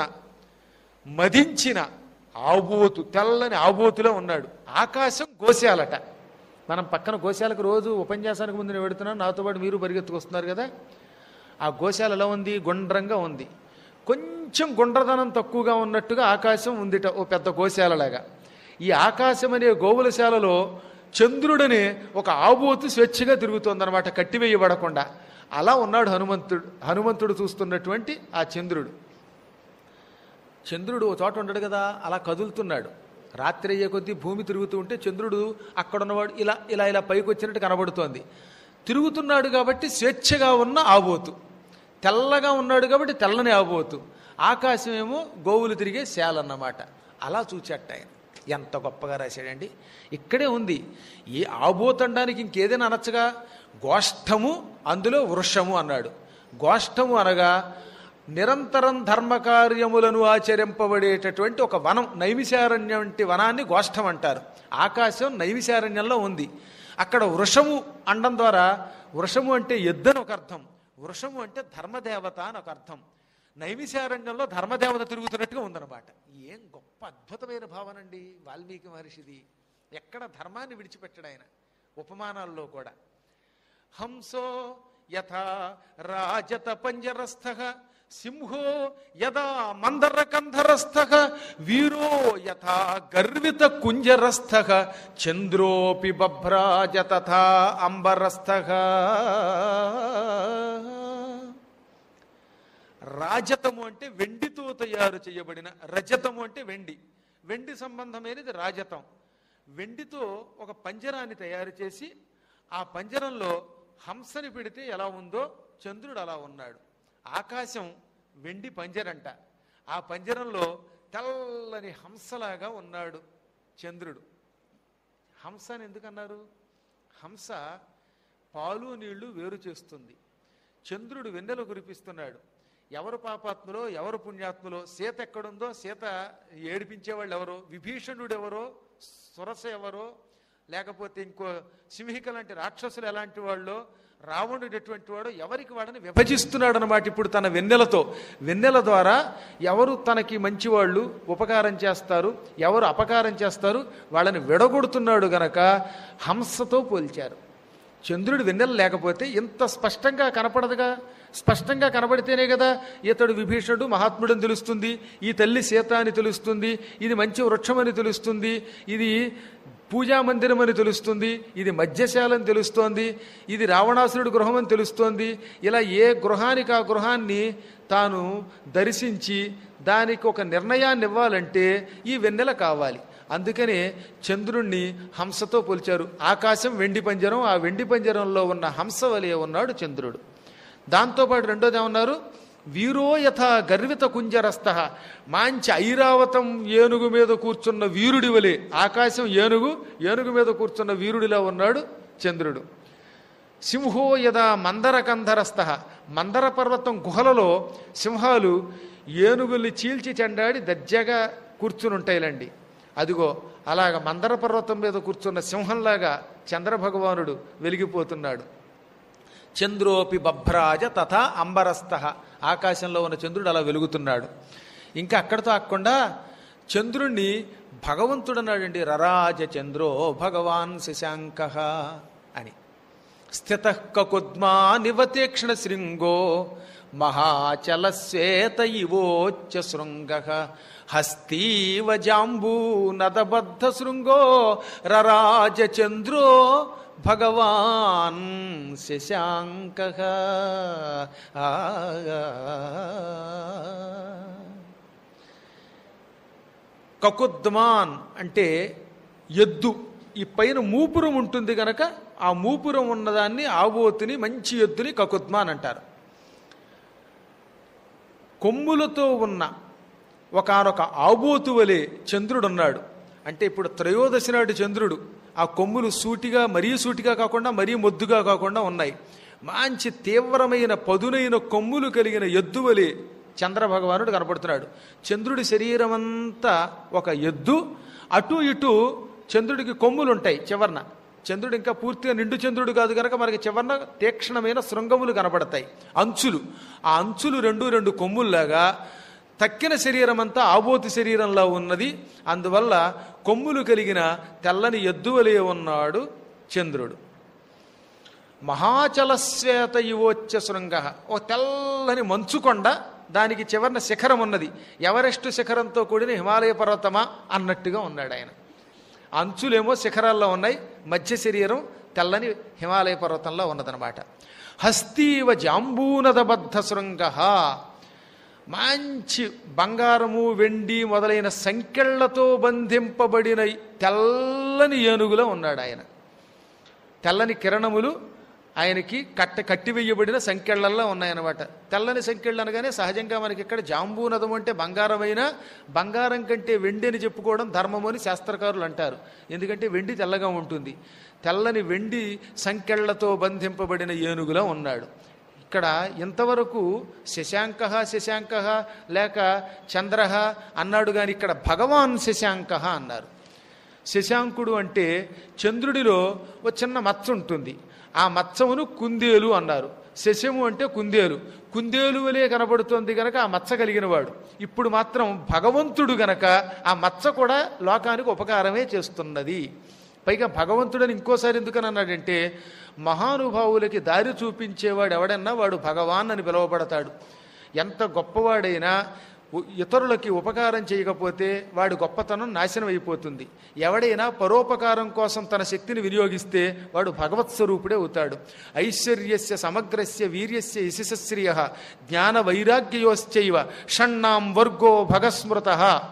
మదించిన ఆబోతు తెల్లని ఆబోతులో ఉన్నాడు ఆకాశం గోశాలట మనం పక్కన గోశాలకు రోజు ఉపన్యాసానికి ముందు నేను పెడుతున్నాను నాతో పాటు మీరు పరిగెత్తుకొస్తున్నారు కదా ఆ గోశాల ఎలా ఉంది గుండ్రంగా ఉంది కొంచెం గుండ్రదనం తక్కువగా ఉన్నట్టుగా ఆకాశం ఉందిట ఓ పెద్ద గోశాలలాగా ఈ ఆకాశం అనే గోవులశాలలో చంద్రుడనే ఒక ఆబోతు స్వేచ్ఛగా తిరుగుతోందనమాట కట్టివేయబడకుండా అలా ఉన్నాడు హనుమంతుడు హనుమంతుడు చూస్తున్నటువంటి ఆ చంద్రుడు చంద్రుడు ఓ చోట ఉండడు కదా అలా కదులుతున్నాడు రాత్రి అయ్యే కొద్దీ భూమి తిరుగుతూ ఉంటే చంద్రుడు అక్కడ ఉన్నవాడు ఇలా ఇలా ఇలా పైకి వచ్చినట్టు కనబడుతోంది తిరుగుతున్నాడు కాబట్టి స్వేచ్ఛగా ఉన్న ఆబోతు తెల్లగా ఉన్నాడు కాబట్టి తెల్లని ఆబోతు ఆకాశం ఏమో గోవులు తిరిగే శాలన్నమాట అలా చూచేట ఆయన ఎంత గొప్పగా రాశాడండి ఇక్కడే ఉంది ఈ ఆబోతు అనడానికి ఇంకేదైనా అనొచ్చగా గోష్ఠము అందులో వృషము అన్నాడు గోష్ఠము అనగా నిరంతరం ధర్మకార్యములను ఆచరింపబడేటటువంటి ఒక వనం నైమిశారణ్యం వంటి వనాన్ని గోష్ఠం అంటారు ఆకాశం నైమిశారణ్యంలో ఉంది అక్కడ వృషము అండం ద్వారా వృషము అంటే ఎద్దని ఒక అర్థం వృషము అంటే ధర్మదేవత అని ఒక అర్థం నైమిశారణ్యంలో ధర్మదేవత తిరుగుతున్నట్టుగా ఉందన్నమాట ఏం గొప్ప అద్భుతమైన భావన అండి వాల్మీకి మహర్షిది ఎక్కడ ధర్మాన్ని విడిచిపెట్టడు ఆయన ఉపమానాల్లో కూడా హంసో యథా రాజత పంజరస్థ సింహో యదా మందరకంధరస్థ వీరో యథా గర్విత కుంజరస్థ చంద్రోపి బభ్రాజ తథా అంబరస్థ రాజతము అంటే వెండితో తయారు చేయబడిన రజతము అంటే వెండి వెండి సంబంధమైనది రాజతం వెండితో ఒక పంజరాన్ని తయారు చేసి ఆ పంజరంలో హంసని పెడితే ఎలా ఉందో చంద్రుడు అలా ఉన్నాడు ఆకాశం వెండి పంజరంట ఆ పంజరంలో తెల్లని హంసలాగా ఉన్నాడు చంద్రుడు హంస అని ఎందుకన్నారు హంస పాలు నీళ్లు వేరు చేస్తుంది చంద్రుడు వెన్నెల కురిపిస్తున్నాడు ఎవరు పాపాత్ములో ఎవరు పుణ్యాత్ములో సీత ఎక్కడుందో సీత ఏడిపించేవాళ్ళు ఎవరో విభీషణుడు ఎవరో సురస ఎవరో లేకపోతే ఇంకో సింహిక లాంటి రాక్షసులు ఎలాంటి వాళ్ళు రావణుడు ఎటువంటి వాడు ఎవరికి వాడని విభజిస్తున్నాడు అనమాట ఇప్పుడు తన వెన్నెలతో వెన్నెల ద్వారా ఎవరు తనకి మంచివాళ్ళు ఉపకారం చేస్తారు ఎవరు అపకారం చేస్తారు వాళ్ళని విడగొడుతున్నాడు గనక హంసతో పోల్చారు చంద్రుడు వెన్నెల లేకపోతే ఇంత స్పష్టంగా కనపడదుగా స్పష్టంగా కనబడితేనే కదా ఇతడు విభీషణుడు మహాత్ముడని తెలుస్తుంది ఈ తల్లి సీత అని తెలుస్తుంది ఇది మంచి వృక్షం అని తెలుస్తుంది ఇది పూజా మందిరం అని తెలుస్తుంది ఇది మధ్యశాలని తెలుస్తోంది ఇది రావణాసురుడు గృహం అని తెలుస్తోంది ఇలా ఏ గృహానికి ఆ గృహాన్ని తాను దర్శించి దానికి ఒక నిర్ణయాన్ని ఇవ్వాలంటే ఈ వెన్నెల కావాలి అందుకనే చంద్రుణ్ణి హంసతో పోల్చారు ఆకాశం వెండి పంజరం ఆ వెండి పంజరంలో ఉన్న హంస వలె ఉన్నాడు చంద్రుడు దాంతోపాటు రెండోది ఏమన్నారు వీరో యథ గర్విత కుంజరస్థ మాంచి ఐరావతం ఏనుగు మీద కూర్చున్న వీరుడి వలె ఆకాశం ఏనుగు ఏనుగు మీద కూర్చున్న వీరుడిలా ఉన్నాడు చంద్రుడు సింహో యదా మందరకంధరస్థ మందర పర్వతం గుహలలో సింహాలు ఏనుగుల్ని చీల్చి చెండాడి దర్జాగా కూర్చుని ఉంటాయిలండి అదిగో అలాగ మందర పర్వతం మీద కూర్చున్న సింహంలాగా చంద్రభగవానుడు వెలిగిపోతున్నాడు చంద్రోపి బభ్రాజ తథా అంబరస్థ ఆకాశంలో ఉన్న చంద్రుడు అలా వెలుగుతున్నాడు ఇంకా అక్కడతో ఆకుండా చంద్రుణ్ణి భగవంతుడన్నాడండి రరాజ చంద్రో భగవాన్ శశాంక అని స్థిత కకుద్మా నివతేక్షణ శృంగో మహాచలశ్వేత ఇవోచ్చ శృంగ హస్తీవ జాంబూ నదబద్ధ శృంగో రరాజ చంద్రో భగవాన్ శశాంక కకుద్మాన్ అంటే ఎద్దు ఈ పైన మూపురం ఉంటుంది గనక ఆ మూపురం ఉన్నదాన్ని ఆబోతుని మంచి ఎద్దుని కకుద్మాన్ అంటారు కొమ్ములతో ఉన్న ఒకనొక ఆబోతు వలె చంద్రుడున్నాడు అంటే ఇప్పుడు త్రయోదశి నాటి చంద్రుడు ఆ కొమ్ములు సూటిగా మరీ సూటిగా కాకుండా మరీ మొద్దుగా కాకుండా ఉన్నాయి మంచి తీవ్రమైన పదునైన కొమ్ములు కలిగిన ఎద్దు వలె చంద్రభగవానుడు కనపడుతున్నాడు చంద్రుడి శరీరం అంతా ఒక ఎద్దు అటు ఇటు చంద్రుడికి కొమ్ములు ఉంటాయి చివర్న చంద్రుడు ఇంకా పూర్తిగా నిండు చంద్రుడు కాదు కనుక మనకి చివర్న తీక్షణమైన శృంగములు కనపడతాయి అంచులు ఆ అంచులు రెండు రెండు కొమ్ముల్లాగా తక్కిన శరీరం అంతా ఆబోతి శరీరంలో ఉన్నది అందువల్ల కొమ్ములు కలిగిన తెల్లని ఎద్దువలే ఉన్నాడు చంద్రుడు మహాచలశ్వేత యువోచ్చ శృంగ ఓ తెల్లని మంచుకొండ దానికి చివరన శిఖరం ఉన్నది ఎవరెస్ట్ శిఖరంతో కూడిన హిమాలయ పర్వతమా అన్నట్టుగా ఉన్నాడు ఆయన అంచులేమో శిఖరాల్లో ఉన్నాయి మధ్య శరీరం తెల్లని హిమాలయ పర్వతంలో ఉన్నదనమాట హస్తీవ జాంబూనదబద్ధ శృంగ మంచి బంగారము వెండి మొదలైన సంకెళ్లతో బంధింపబడిన తెల్లని ఏనుగులో ఉన్నాడు ఆయన తెల్లని కిరణములు ఆయనకి కట్ట కట్టివేయబడిన సంకెళ్లల్లో ఉన్నాయన్నమాట తెల్లని సంకెళ్ళు అనగానే సహజంగా మనకి ఇక్కడ జాంబూనదం అంటే బంగారమైన బంగారం కంటే వెండి అని చెప్పుకోవడం ధర్మము అని శాస్త్రకారులు అంటారు ఎందుకంటే వెండి తెల్లగా ఉంటుంది తెల్లని వెండి సంకెళ్లతో బంధింపబడిన ఏనుగులో ఉన్నాడు ఇక్కడ ఇంతవరకు శశాంక శశాంక లేక చంద్ర అన్నాడు కానీ ఇక్కడ భగవాన్ శశాంక అన్నారు శశాంకుడు అంటే చంద్రుడిలో ఒక చిన్న మచ్చ ఉంటుంది ఆ మచ్చమును కుందేలు అన్నారు శశము అంటే కుందేలు కుందేలు వలే కనబడుతోంది గనక ఆ మచ్చ కలిగిన వాడు ఇప్పుడు మాత్రం భగవంతుడు గనక ఆ మచ్చ కూడా లోకానికి ఉపకారమే చేస్తున్నది పైగా భగవంతుడని ఇంకోసారి ఎందుకని అన్నాడంటే మహానుభావులకి దారి చూపించేవాడు ఎవడన్నా వాడు భగవాన్ అని పిలువబడతాడు ఎంత గొప్పవాడైనా ఉ- ఇతరులకి ఉపకారం చేయకపోతే వాడి గొప్పతనం నాశనం అయిపోతుంది ఎవడైనా పరోపకారం కోసం తన శక్తిని వినియోగిస్తే వాడు భగవత్ స్వరూపుడే అవుతాడు ఐశ్వర్యస్య సమగ్రస్య వీర్యస్య యశస్శ్రియ జ్ఞాన వైరాగ్యయోశ్చైవ షణ్ణాం వర్గో భగస్మృత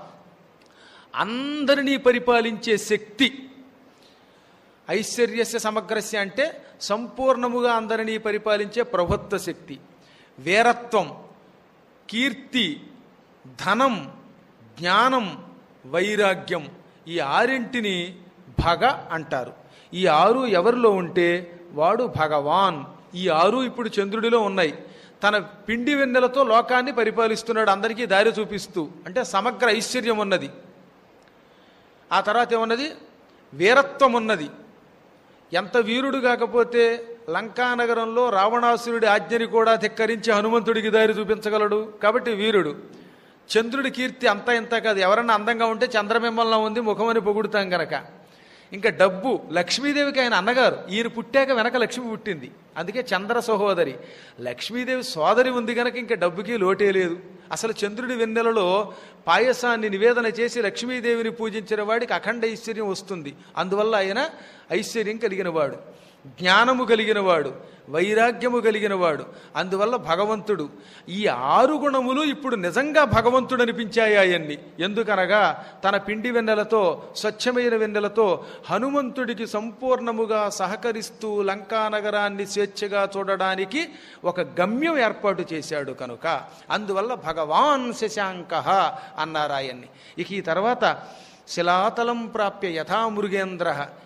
అందరినీ పరిపాలించే శక్తి ఐశ్వర్యస్య సమగ్రస్య అంటే సంపూర్ణముగా అందరినీ పరిపాలించే ప్రభుత్వ శక్తి వీరత్వం కీర్తి ధనం జ్ఞానం వైరాగ్యం ఈ ఆరింటిని భగ అంటారు ఈ ఆరు ఎవరిలో ఉంటే వాడు భగవాన్ ఈ ఆరు ఇప్పుడు చంద్రుడిలో ఉన్నాయి తన పిండి వెన్నెలతో లోకాన్ని పరిపాలిస్తున్నాడు అందరికీ దారి చూపిస్తూ అంటే సమగ్ర ఐశ్వర్యం ఉన్నది ఆ తర్వాత ఏమున్నది వీరత్వం ఉన్నది ఎంత వీరుడు కాకపోతే లంకానగరంలో రావణాసురుడి ఆజ్ఞని కూడా ధిక్కరించి హనుమంతుడికి దారి చూపించగలడు కాబట్టి వీరుడు చంద్రుడి కీర్తి అంతా ఇంత కాదు ఎవరన్నా అందంగా ఉంటే చంద్రబింబంలో ఉంది ముఖమని పొగుడుతాం గనక ఇంకా డబ్బు లక్ష్మీదేవికి ఆయన అన్నగారు ఈయన పుట్టాక వెనక లక్ష్మి పుట్టింది అందుకే చంద్ర సహోదరి లక్ష్మీదేవి సోదరి ఉంది గనక ఇంకా డబ్బుకి లోటే లేదు అసలు చంద్రుడి వెన్నెలలో పాయసాన్ని నివేదన చేసి లక్ష్మీదేవిని పూజించిన వాడికి అఖండ ఐశ్వర్యం వస్తుంది అందువల్ల ఆయన ఐశ్వర్యం కలిగినవాడు జ్ఞానము కలిగినవాడు వైరాగ్యము కలిగినవాడు అందువల్ల భగవంతుడు ఈ ఆరు గుణములు ఇప్పుడు నిజంగా భగవంతుడు అనిపించాయి ఆయన్ని ఎందుకనగా తన పిండి వెన్నెలతో స్వచ్ఛమైన వెన్నెలతో హనుమంతుడికి సంపూర్ణముగా సహకరిస్తూ లంకా నగరాన్ని స్వేచ్ఛగా చూడడానికి ఒక గమ్యం ఏర్పాటు చేశాడు కనుక అందువల్ల భగవాన్ శశాంక అన్నారు ఆయన్ని ఇక ఈ తర్వాత శిలాతలం ప్రాప్య యథా మృగేంద్ర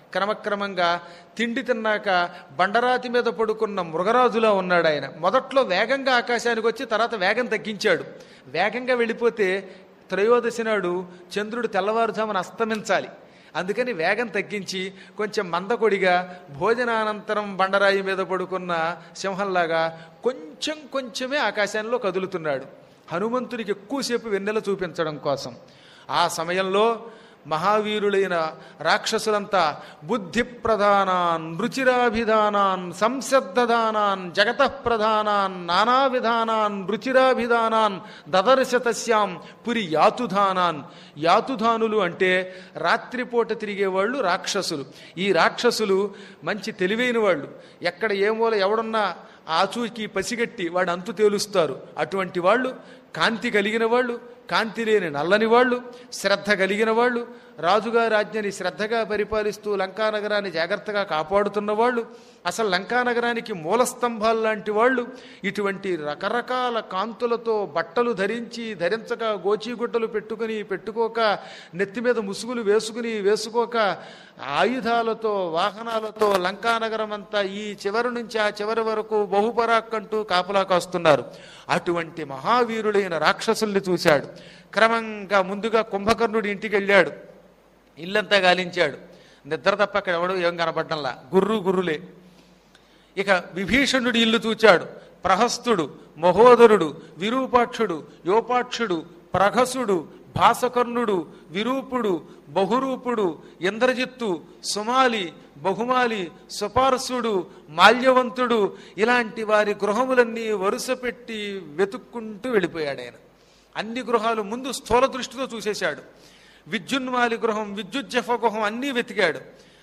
క్రమక్రమంగా తిండి తిన్నాక బండరాతి మీద పడుకున్న మృగరాజులా ఉన్నాడు ఆయన మొదట్లో వేగంగా ఆకాశానికి వచ్చి తర్వాత వేగం తగ్గించాడు వేగంగా వెళ్ళిపోతే త్రయోదశి నాడు చంద్రుడు తెల్లవారుజామున అస్తమించాలి అందుకని వేగం తగ్గించి కొంచెం మందకొడిగా భోజనానంతరం బండరాయి మీద పడుకున్న సింహంలాగా కొంచెం కొంచెమే ఆకాశంలో కదులుతున్నాడు హనుమంతునికి ఎక్కువసేపు వెన్నెల చూపించడం కోసం ఆ సమయంలో మహావీరులైన రాక్షసులంతా బుద్ధి ప్రధానాన్ రుచిరాభిధానాన్ సంశబ్దదానాన్ జగత ప్రధానాన్ నానా విధానాన్ రుచిరాభిధానాన్ దదర్శ తస్యాం పురి యాతుధానాన్ యాతుధానులు అంటే రాత్రిపూట తిరిగేవాళ్ళు రాక్షసులు ఈ రాక్షసులు మంచి తెలివైన వాళ్ళు ఎక్కడ ఏ మూల ఎవడున్నా ఆచూకి పసిగట్టి వాడు అంతు తేలుస్తారు అటువంటి వాళ్ళు కాంతి కలిగిన వాళ్ళు కాంతి లేని నల్లని వాళ్ళు శ్రద్ధ కలిగిన వాళ్ళు రాజుగారి ఆజ్ఞని శ్రద్ధగా పరిపాలిస్తూ లంకానగరాన్ని జాగ్రత్తగా కాపాడుతున్న వాళ్ళు అసలు లంకానగరానికి మూల స్తంభాలు లాంటి వాళ్ళు ఇటువంటి రకరకాల కాంతులతో బట్టలు ధరించి ధరించక గోచీగుడ్డలు పెట్టుకుని పెట్టుకోక నెత్తి మీద ముసుగులు వేసుకుని వేసుకోక ఆయుధాలతో వాహనాలతో లంకానగరం అంతా ఈ చివరి నుంచి ఆ చివరి వరకు బహుపరాక్కంటూ కాపలా కాస్తున్నారు అటువంటి మహావీరులైన రాక్షసుల్ని చూశాడు క్రమంగా ముందుగా కుంభకర్ణుడి ఇంటికి వెళ్ళాడు ఇల్లంతా గాలించాడు నిద్ర తప్ప అక్కడ ఎవడు ఏం కనపడ్డంలా గుర్రు గుర్రులే ఇక విభీషణుడి ఇల్లు చూచాడు ప్రహస్తుడు మహోదరుడు విరూపాక్షుడు యోపాక్షుడు ప్రహసుడు భాసకర్ణుడు విరూపుడు బహురూపుడు ఇంద్రజిత్తు సుమాలి బహుమాలి సుపార్సుడు మాల్యవంతుడు ఇలాంటి వారి గృహములన్నీ వరుస పెట్టి వెతుక్కుంటూ వెళ్ళిపోయాడు ఆయన అన్ని గృహాలు ముందు స్థూల దృష్టితో చూసేశాడు విద్యున్మాలి గృహం విద్యుజ్జఫ గృహం అన్నీ వెతికాడు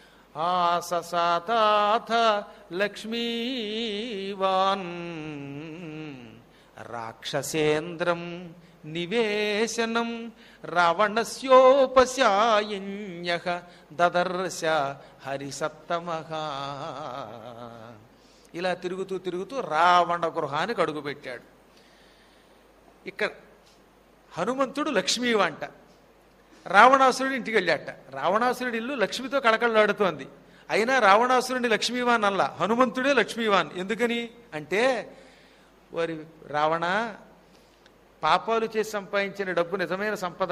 ఆససాతాథ లక్ష్మీవాన్ రాక్షసేంద్రం నివేశనం రావణస్యోపశాయిన్య దదర్శ హరిసత్తమహ ఇలా తిరుగుతూ తిరుగుతూ రావణ గృహానికి అడుగుపెట్టాడు ఇక్కడ హనుమంతుడు లక్ష్మీవంట రావణాసురుడి ఇంటికి వెళ్ళాట రావణాసురుడి ఇల్లు లక్ష్మితో కళకళలాడుతోంది అయినా రావణాసురుడిని లక్ష్మీవాన్ అల్లా హనుమంతుడే లక్ష్మీవాన్ ఎందుకని అంటే వారి రావణ పాపాలు చేసి సంపాదించిన డబ్బు నిజమైన సంపద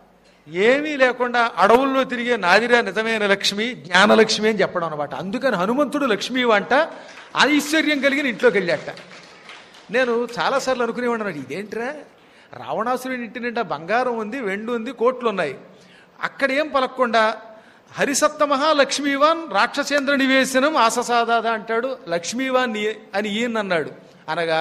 ఏమీ లేకుండా అడవుల్లో తిరిగే నాదిరా నిజమైన లక్ష్మి జ్ఞానలక్ష్మి అని చెప్పడం అనమాట అందుకని హనుమంతుడు లక్ష్మీవంట ఐశ్వర్యం కలిగిన ఇంట్లోకి వెళ్ళాట నేను చాలాసార్లు అనుకునేవాడు ఇదేంట్రా రావణాసురుడి ఇంటి నిండా బంగారం ఉంది వెండి ఉంది కోట్లు ఉన్నాయి అక్కడ ఏం పలక్కుండా హరిసత్తమహా లక్ష్మీవాన్ రాక్షసేంద్ర నివేశనం ఆససాదాద అంటాడు లక్ష్మీవాన్ ని- అని ఈయన అన్నాడు అనగా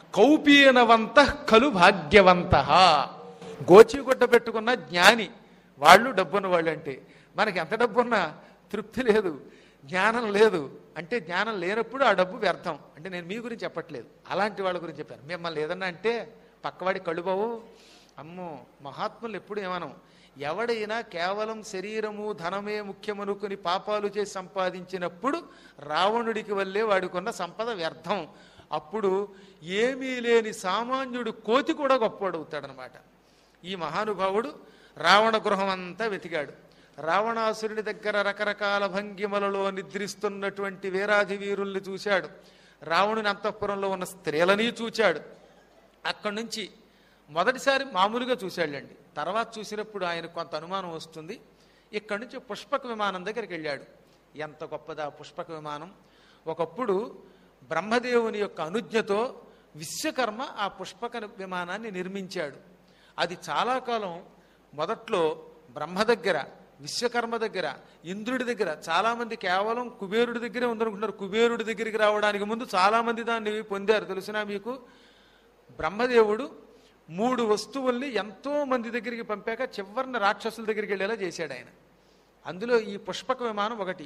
కౌపీనవంత కలు భాగ్యవంత గోచిగుడ్డ పెట్టుకున్న జ్ఞాని వాళ్ళు డబ్బున్న వాళ్ళు అంటే మనకి ఎంత డబ్బున్నా తృప్తి లేదు జ్ఞానం లేదు అంటే జ్ఞానం లేనప్పుడు ఆ డబ్బు వ్యర్థం అంటే నేను మీ గురించి చెప్పట్లేదు అలాంటి వాళ్ళ గురించి చెప్పాను మిమ్మల్ని ఏదన్నా అంటే పక్కవాడి కళ్ళు బావు అమ్మో మహాత్ములు ఎప్పుడు ఏమనం ఎవడైనా కేవలం శరీరము ధనమే ముఖ్యమనుకుని పాపాలు చేసి సంపాదించినప్పుడు రావణుడికి వల్లే వాడుకున్న సంపద వ్యర్థం అప్పుడు ఏమీ లేని సామాన్యుడు కోతి కూడా గొప్పవాడవుతాడనమాట ఈ మహానుభావుడు రావణ గృహం అంతా వెతికాడు రావణాసురుని దగ్గర రకరకాల భంగిమలలో నిద్రిస్తున్నటువంటి వీరాధి వీరుల్ని చూశాడు రావణుని అంతఃపురంలో ఉన్న స్త్రీలని చూచాడు అక్కడి నుంచి మొదటిసారి మామూలుగా చూశాడండి తర్వాత చూసినప్పుడు ఆయన కొంత అనుమానం వస్తుంది ఇక్కడి నుంచి పుష్పక విమానం దగ్గరికి వెళ్ళాడు ఎంత గొప్పదా పుష్పక విమానం ఒకప్పుడు బ్రహ్మదేవుని యొక్క అనుజ్ఞతో విశ్వకర్మ ఆ పుష్పక విమానాన్ని నిర్మించాడు అది చాలా కాలం మొదట్లో బ్రహ్మ దగ్గర విశ్వకర్మ దగ్గర ఇంద్రుడి దగ్గర చాలామంది కేవలం కుబేరుడి దగ్గరే ఉందనుకుంటారు కుబేరుడి దగ్గరికి రావడానికి ముందు చాలామంది దాన్ని పొందారు తెలిసినా మీకు బ్రహ్మదేవుడు మూడు వస్తువుల్ని ఎంతో మంది దగ్గరికి పంపాక చివరిన రాక్షసుల దగ్గరికి వెళ్ళేలా చేశాడు ఆయన అందులో ఈ పుష్పక విమానం ఒకటి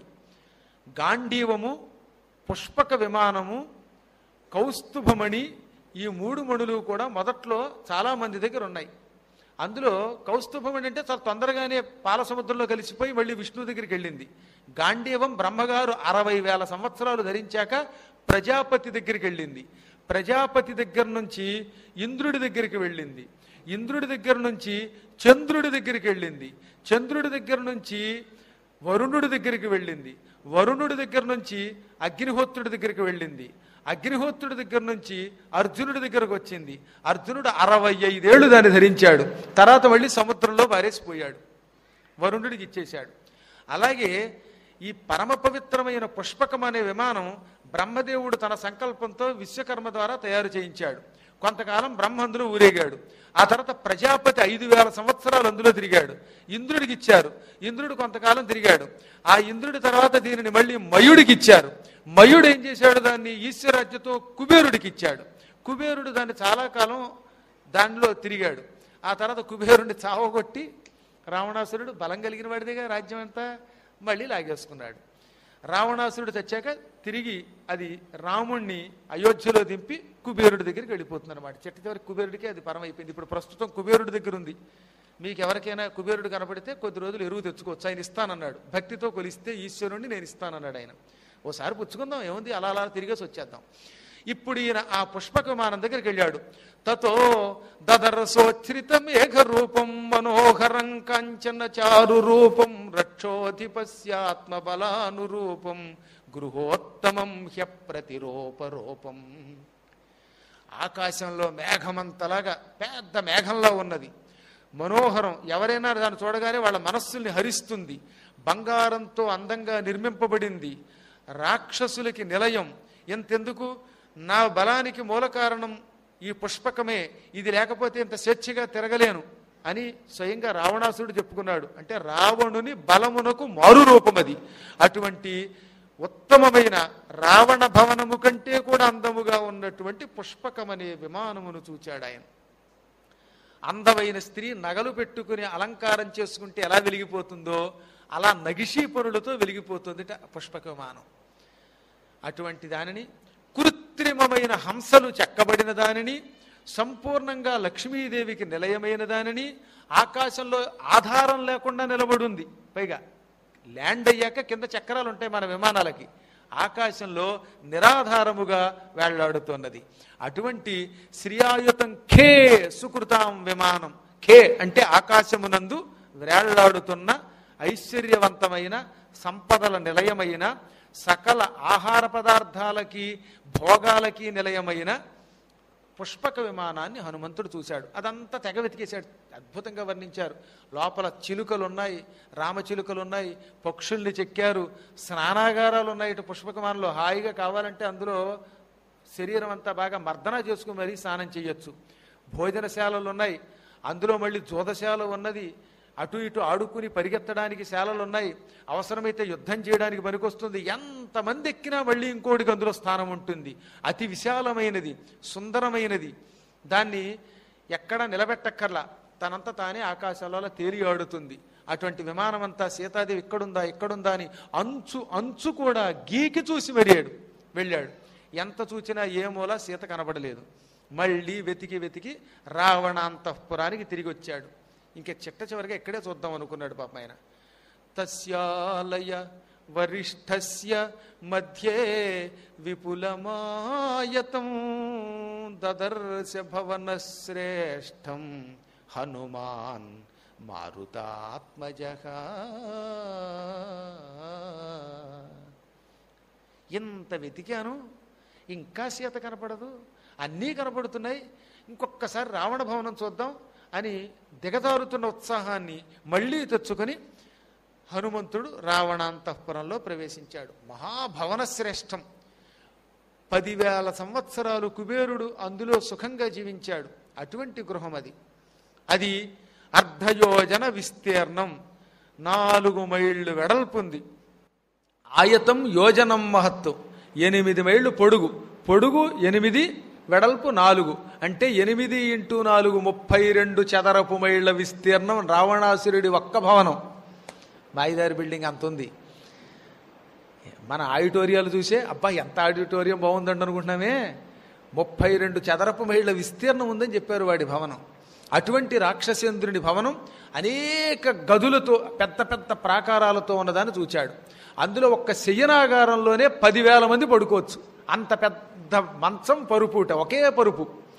గాంధీవము పుష్పక విమానము కౌస్తుభమణి ఈ మూడు మణులు కూడా మొదట్లో చాలా మంది దగ్గర ఉన్నాయి అందులో కౌస్తుభమణి అంటే చాలా తొందరగానే పాల సముద్రంలో కలిసిపోయి మళ్ళీ విష్ణు దగ్గరికి వెళ్ళింది గాంధీవం బ్రహ్మగారు అరవై వేల సంవత్సరాలు ధరించాక ప్రజాపతి దగ్గరికి వెళ్ళింది ప్రజాపతి దగ్గర నుంచి ఇంద్రుడి దగ్గరికి వెళ్ళింది ఇంద్రుడి దగ్గర నుంచి చంద్రుడి దగ్గరికి వెళ్ళింది చంద్రుడి దగ్గర నుంచి వరుణుడి దగ్గరికి వెళ్ళింది వరుణుడి దగ్గర నుంచి అగ్నిహోత్రుడి దగ్గరికి వెళ్ళింది అగ్నిహోత్రుడి దగ్గర నుంచి అర్జునుడి దగ్గరకు వచ్చింది అర్జునుడు అరవై ఐదేళ్లు దాన్ని ధరించాడు తర్వాత మళ్ళీ సముద్రంలో పారేసిపోయాడు వరుణుడికి ఇచ్చేశాడు అలాగే ఈ పరమ పవిత్రమైన పుష్పకం అనే విమానం బ్రహ్మదేవుడు తన సంకల్పంతో విశ్వకర్మ ద్వారా తయారు చేయించాడు కొంతకాలం బ్రహ్మ అందులో ఊరేగాడు ఆ తర్వాత ప్రజాపతి ఐదు వేల సంవత్సరాలు అందులో తిరిగాడు ఇంద్రుడికి ఇచ్చారు ఇంద్రుడు కొంతకాలం తిరిగాడు ఆ ఇంద్రుడి తర్వాత దీనిని మళ్ళీ మయుడికి ఇచ్చారు మయుడు ఏం చేశాడు దాన్ని ఈశ్వరాజ్యతో కుబేరుడికి ఇచ్చాడు కుబేరుడు దాన్ని చాలా కాలం దానిలో తిరిగాడు ఆ తర్వాత కుబేరుడిని చావగొట్టి రావణాసురుడు బలం కలిగిన వాడిదిగా రాజ్యం అంతా మళ్ళీ లాగేసుకున్నాడు రావణాసురుడు తెచ్చాక తిరిగి అది రాముణ్ణి అయోధ్యలో దింపి కుబేరుడి దగ్గరికి వెళ్ళిపోతుంది అనమాట చెట్టు చివరికి కుబేరుడికి అది పరం అయిపోయింది ఇప్పుడు ప్రస్తుతం కుబేరుడి దగ్గర ఉంది మీకు ఎవరికైనా కుబేరుడు కనపడితే కొద్ది రోజులు ఎరువు తెచ్చుకోవచ్చు ఆయన ఇస్తానన్నాడు భక్తితో కొలిస్తే ఈశ్వరుణ్ణి నేను ఇస్తానన్నాడు ఆయన ఓసారి పుచ్చుకుందాం ఏముంది అలా అలా తిరిగేసి వచ్చేద్దాం ఇప్పుడు ఈయన ఆ పుష్పక విమానం దగ్గరికి వెళ్ళాడు తతో దదరసోచ్ఛ్రిత మేఘ రూపం మనోహరం కాంచన చారు రూపం రక్షోధిపస్యాత్మ బలానురూపం గృహోత్తమం హ్య ప్రతిరూపరూపం ఆకాశంలో మేఘమంతలాగా పెద్ద మేఘంలా ఉన్నది మనోహరం ఎవరైనా దాన్ని చూడగానే వాళ్ళ మనస్సుల్ని హరిస్తుంది బంగారంతో అందంగా నిర్మింపబడింది రాక్షసులకి నిలయం ఎంతెందుకు నా బలానికి మూల కారణం ఈ పుష్పకమే ఇది లేకపోతే ఇంత స్వేచ్ఛగా తిరగలేను అని స్వయంగా రావణాసురుడు చెప్పుకున్నాడు అంటే రావణుని బలమునకు మారు రూపం అది అటువంటి ఉత్తమమైన రావణ భవనము కంటే కూడా అందముగా ఉన్నటువంటి పుష్పకమనే విమానమును చూచాడు ఆయన అందమైన స్త్రీ నగలు పెట్టుకుని అలంకారం చేసుకుంటే ఎలా వెలిగిపోతుందో అలా నగిషీ పరులతో వెలిగిపోతుంది పుష్పక విమానం అటువంటి దానిని కృత్రిమమైన హంసలు చెక్కబడిన దానిని సంపూర్ణంగా లక్ష్మీదేవికి నిలయమైన దానిని ఆకాశంలో ఆధారం లేకుండా నిలబడుంది పైగా ల్యాండ్ అయ్యాక కింద చక్రాలు ఉంటాయి మన విమానాలకి ఆకాశంలో నిరాధారముగా వేళ్లాడుతున్నది అటువంటి శ్రీయాయుతం ఖే సుకృతాం విమానం ఖే అంటే ఆకాశమునందు వేళ్లాడుతున్న ఐశ్వర్యవంతమైన సంపదల నిలయమైన సకల ఆహార పదార్థాలకి భోగాలకి నిలయమైన పుష్పక విమానాన్ని హనుమంతుడు చూశాడు అదంతా తెగ వెతికేశాడు అద్భుతంగా వర్ణించారు లోపల చిలుకలు ఉన్నాయి రామచిలుకలు ఉన్నాయి పక్షుల్ని చెక్కారు స్నానాగారాలు ఉన్నాయి ఇటు పుష్పక విమానంలో హాయిగా కావాలంటే అందులో శరీరం అంతా బాగా మర్దన చేసుకుని మరీ స్నానం చేయొచ్చు భోజనశాలలు ఉన్నాయి అందులో మళ్ళీ జోదశాల ఉన్నది అటు ఇటు ఆడుకుని పరిగెత్తడానికి శాలలు ఉన్నాయి అవసరమైతే యుద్ధం చేయడానికి పనికొస్తుంది ఎంతమంది ఎక్కినా మళ్ళీ ఇంకోటికి అందులో స్థానం ఉంటుంది అతి విశాలమైనది సుందరమైనది దాన్ని ఎక్కడ నిలబెట్టక్కర్లా తనంత తానే ఆకాశాలలో తేలి ఆడుతుంది అటువంటి విమానం అంతా సీతాదేవి ఇక్కడుందా ఇక్కడుందా అని అంచు అంచు కూడా గీకి చూసి వెళ్ళాడు వెళ్ళాడు ఎంత చూచినా ఏ మూల సీత కనబడలేదు మళ్ళీ వెతికి వెతికి రావణాంతఃపురానికి తిరిగి వచ్చాడు ఇంకా చిట్ట చివరిగా ఇక్కడే చూద్దాం అనుకున్నాడు పాప ఆయన తస్యాలయ వరిష్ఠస్య మధ్యే విపులమాయతం దదర్శ భవన శ్రేష్టం హనుమాన్ మారుతాత్మజ ఇంత వెతికాను ఇంకా సీత కనపడదు అన్నీ కనపడుతున్నాయి ఇంకొకసారి రావణ భవనం చూద్దాం అని దిగజారుతున్న ఉత్సాహాన్ని మళ్ళీ తెచ్చుకొని హనుమంతుడు రావణాంతఃపురంలో ప్రవేశించాడు మహాభవన శ్రేష్టం పదివేల సంవత్సరాలు కుబేరుడు అందులో సుఖంగా జీవించాడు అటువంటి గృహం అది అది అర్ధయోజన విస్తీర్ణం నాలుగు మైళ్ళు వెడల్పుంది ఆయతం యోజనం మహత్తు ఎనిమిది మైళ్ళు పొడుగు పొడుగు ఎనిమిది వెడల్పు నాలుగు అంటే ఎనిమిది ఇంటూ నాలుగు ముప్పై రెండు చదరపు మైళ్ళ విస్తీర్ణం రావణాసురుడి ఒక్క భవనం మాయిదారి బిల్డింగ్ అంత ఉంది మన ఆడిటోరియాలు చూసే అబ్బా ఎంత ఆడిటోరియం బాగుందండి అనుకుంటున్నామే ముప్పై రెండు చదరపు మైళ్ళ విస్తీర్ణం ఉందని చెప్పారు వాడి భవనం అటువంటి రాక్షసేంద్రుని భవనం అనేక గదులతో పెద్ద పెద్ద ప్రాకారాలతో ఉన్నదాన్ని చూచాడు అందులో ఒక్క శయ్యనాగారంలోనే పదివేల మంది పడుకోవచ్చు అంత పెద్ద మంచం పరుపుట ఒకే పరుపు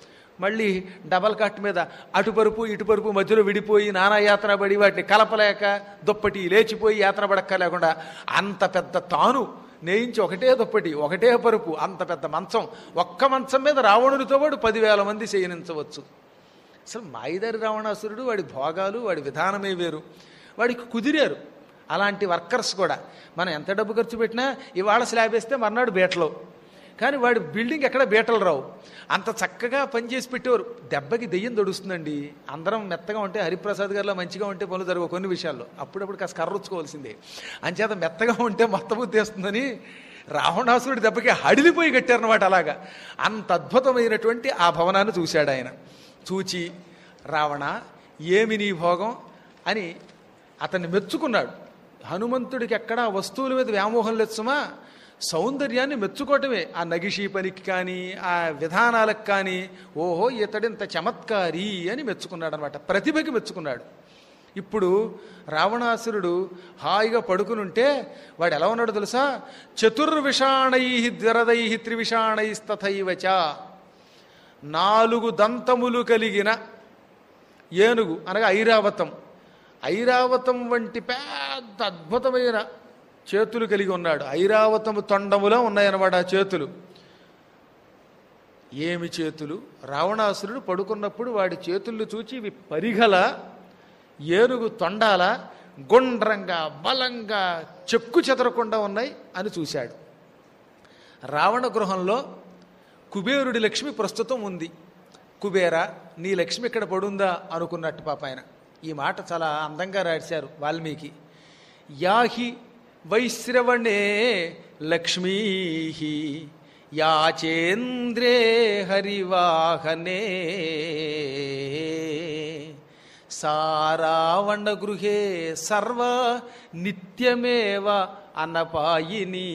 మళ్ళీ డబల్ కట్ మీద అటు పరుపు ఇటు పరుపు మధ్యలో విడిపోయి నానా యాత్ర పడి వాటిని కలపలేక దుప్పటి లేచిపోయి యాత్ర పడక్క లేకుండా అంత పెద్ద తాను నేయించి ఒకటే దుప్పటి ఒకటే పరుపు అంత పెద్ద మంచం ఒక్క మంచం మీద రావణుడితో పాటు పదివేల మంది శయనించవచ్చు అసలు మాయిదారి రావణాసురుడు వాడి భోగాలు వాడి విధానమే వేరు వాడికి కుదిరారు అలాంటి వర్కర్స్ కూడా మనం ఎంత డబ్బు ఖర్చు పెట్టినా ఇవాళ స్లాబ్ వేస్తే మర్నాడు బీటలో కానీ వాడి బిల్డింగ్ ఎక్కడ బీటలు రావు అంత చక్కగా పనిచేసి పెట్టేవారు దెబ్బకి దెయ్యం దొడుస్తుందండి అందరం మెత్తగా ఉంటే హరిప్రసాద్ గారిలో మంచిగా ఉంటే పనులు జరగవు కొన్ని విషయాల్లో అప్పుడప్పుడు కాస్త కర్రుచ్చుకోవాల్సిందే అంచేత మెత్తగా ఉంటే మొత్తం ఉద్దేస్తుందని రావణాసురుడి దెబ్బకి హడిలిపోయి కట్టారనమాట అలాగా అంత అద్భుతమైనటువంటి ఆ భవనాన్ని చూశాడు ఆయన చూచి రావణ ఏమి నీ భోగం అని అతన్ని మెచ్చుకున్నాడు హనుమంతుడికి ఎక్కడా వస్తువుల మీద వ్యామోహం లేచుమా సౌందర్యాన్ని మెచ్చుకోవటమే ఆ నగిషీ పనికి కానీ ఆ విధానాలకు కానీ ఓహో ఇతడింత చమత్కారి అని మెచ్చుకున్నాడు అనమాట ప్రతిభకి మెచ్చుకున్నాడు ఇప్పుడు రావణాసురుడు హాయిగా పడుకునుంటే వాడు ఎలా ఉన్నాడు తెలుసా చతుర్విషాణై ద్వరదై త్రివిషాణైస్తథైవచ నాలుగు దంతములు కలిగిన ఏనుగు అనగా ఐరావతం ఐరావతం వంటి పెద్ద అద్భుతమైన చేతులు కలిగి ఉన్నాడు ఐరావతము తొండములో ఉన్నాయన్నమాట ఆ చేతులు ఏమి చేతులు రావణాసురుడు పడుకున్నప్పుడు వాడి చేతులు చూచి ఇవి పరిగల ఏనుగు తొండాల గుండ్రంగా బలంగా చెక్కు చెదరకుండా ఉన్నాయి అని చూశాడు రావణ గృహంలో కుబేరుడి లక్ష్మి ప్రస్తుతం ఉంది కుబేర నీ లక్ష్మి ఇక్కడ పడుందా అనుకున్నట్టు పాప ఆయన ఈ మాట చాలా అందంగా రాశారు వాల్మీకి యాహి వైశ్రవణే లక్ష్మీ యాచేంద్రే హరివాహనే సారావణ గృహే సర్వ నిత్యమేవ అన్నపాయిని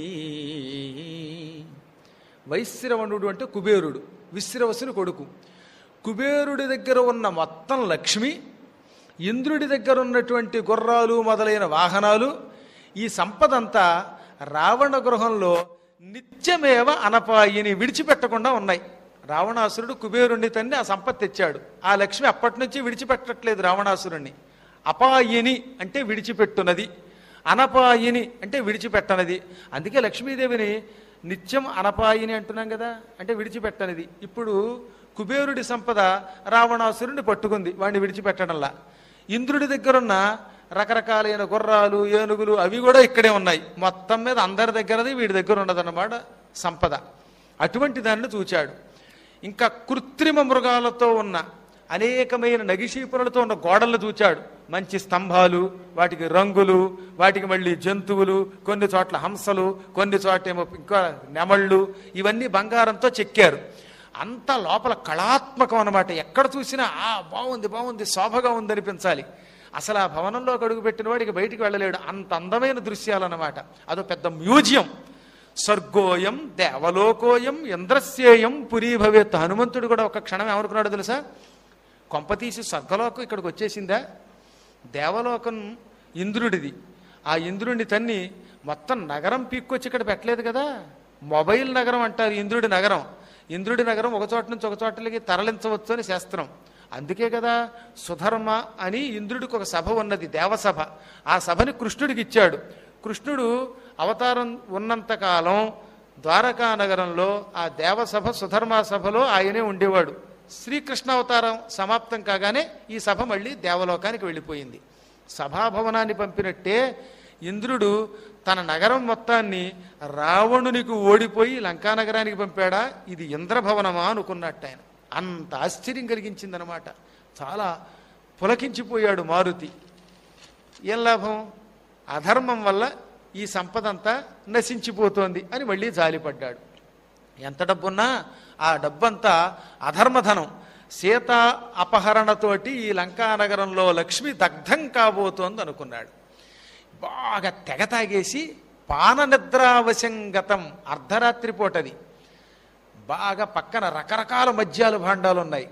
వైశ్రవణుడు అంటే కుబేరుడు విశ్రవసుని కొడుకు కుబేరుడి దగ్గర ఉన్న మొత్తం లక్ష్మి ఇంద్రుడి దగ్గర ఉన్నటువంటి గుర్రాలు మొదలైన వాహనాలు ఈ సంపదంతా రావణ గృహంలో నిత్యమేవ అనపాయిని విడిచిపెట్టకుండా ఉన్నాయి రావణాసురుడు కుబేరుణ్ణి తన్ని ఆ సంపత్తి తెచ్చాడు ఆ లక్ష్మి అప్పటి నుంచి విడిచిపెట్టట్లేదు రావణాసురుణ్ణి అపాయిని అంటే విడిచిపెట్టునది అనపాయిని అంటే విడిచిపెట్టనది అందుకే లక్ష్మీదేవిని నిత్యం అనపాయిని అంటున్నాం కదా అంటే విడిచిపెట్టనిది ఇప్పుడు కుబేరుడి సంపద రావణాసురుడిని పట్టుకుంది వాడిని విడిచిపెట్టడంలా ఇంద్రుడి దగ్గరున్న రకరకాలైన గుర్రాలు ఏనుగులు అవి కూడా ఇక్కడే ఉన్నాయి మొత్తం మీద అందరి దగ్గరది వీడి దగ్గర ఉన్నదన్నమాట సంపద అటువంటి దాన్ని చూచాడు ఇంకా కృత్రిమ మృగాలతో ఉన్న అనేకమైన నగిషీపురలతో ఉన్న గోడలను చూచాడు మంచి స్తంభాలు వాటికి రంగులు వాటికి మళ్ళీ జంతువులు కొన్ని చోట్ల హంసలు కొన్ని చోట్ల ఏమో ఇంకా నెమళ్ళు ఇవన్నీ బంగారంతో చెక్కారు అంత లోపల కళాత్మకం అన్నమాట ఎక్కడ చూసినా ఆ బాగుంది బాగుంది శోభగా ఉందనిపించాలి అసలు ఆ భవనంలోకి అడుగుపెట్టిన వాడికి బయటికి వెళ్ళలేడు అంత అందమైన దృశ్యాలు అన్నమాట అదో పెద్ద మ్యూజియం స్వర్గోయం దేవలోకోయం ఇంద్రస్యేయం పురీ భవేత్ హనుమంతుడు కూడా ఒక క్షణం ఏమనుకున్నాడు తెలుసా కొంపతీసి స్వర్గలోకం ఇక్కడికి వచ్చేసిందా దేవలోకం ఇంద్రుడిది ఆ ఇంద్రుడిని తన్ని మొత్తం నగరం పీక్కొచ్చి ఇక్కడ పెట్టలేదు కదా మొబైల్ నగరం అంటారు ఇంద్రుడి నగరం ఇంద్రుడి నగరం ఒక చోట నుంచి ఒక చోటలకి తరలించవచ్చు అని శాస్త్రం అందుకే కదా సుధర్మ అని ఇంద్రుడికి ఒక సభ ఉన్నది దేవసభ ఆ సభని కృష్ణుడికి ఇచ్చాడు కృష్ణుడు అవతారం ఉన్నంతకాలం ద్వారకా నగరంలో ఆ దేవసభ సుధర్మ సభలో ఆయనే ఉండేవాడు శ్రీకృష్ణ అవతారం సమాప్తం కాగానే ఈ సభ మళ్ళీ దేవలోకానికి వెళ్ళిపోయింది సభాభవనాన్ని పంపినట్టే ఇంద్రుడు తన నగరం మొత్తాన్ని రావణునికి ఓడిపోయి లంకా నగరానికి పంపాడా ఇది ఇంద్రభవనమా అనుకున్నట్టు ఆయన అంత ఆశ్చర్యం కలిగించిందనమాట చాలా పులకించిపోయాడు మారుతి ఏం లాభం అధర్మం వల్ల ఈ సంపద అంతా నశించిపోతోంది అని మళ్ళీ జాలిపడ్డాడు ఎంత డబ్బున్నా ఆ డబ్బంతా అధర్మధనం సీత అపహరణతోటి ఈ లంకా నగరంలో లక్ష్మి దగ్ధం కాబోతోంది అనుకున్నాడు బాగా తెగ తాగేసి పాననిద్రావశంగతం అర్ధరాత్రి పూటది బాగా పక్కన రకరకాల మద్యాల భాండాలు ఉన్నాయి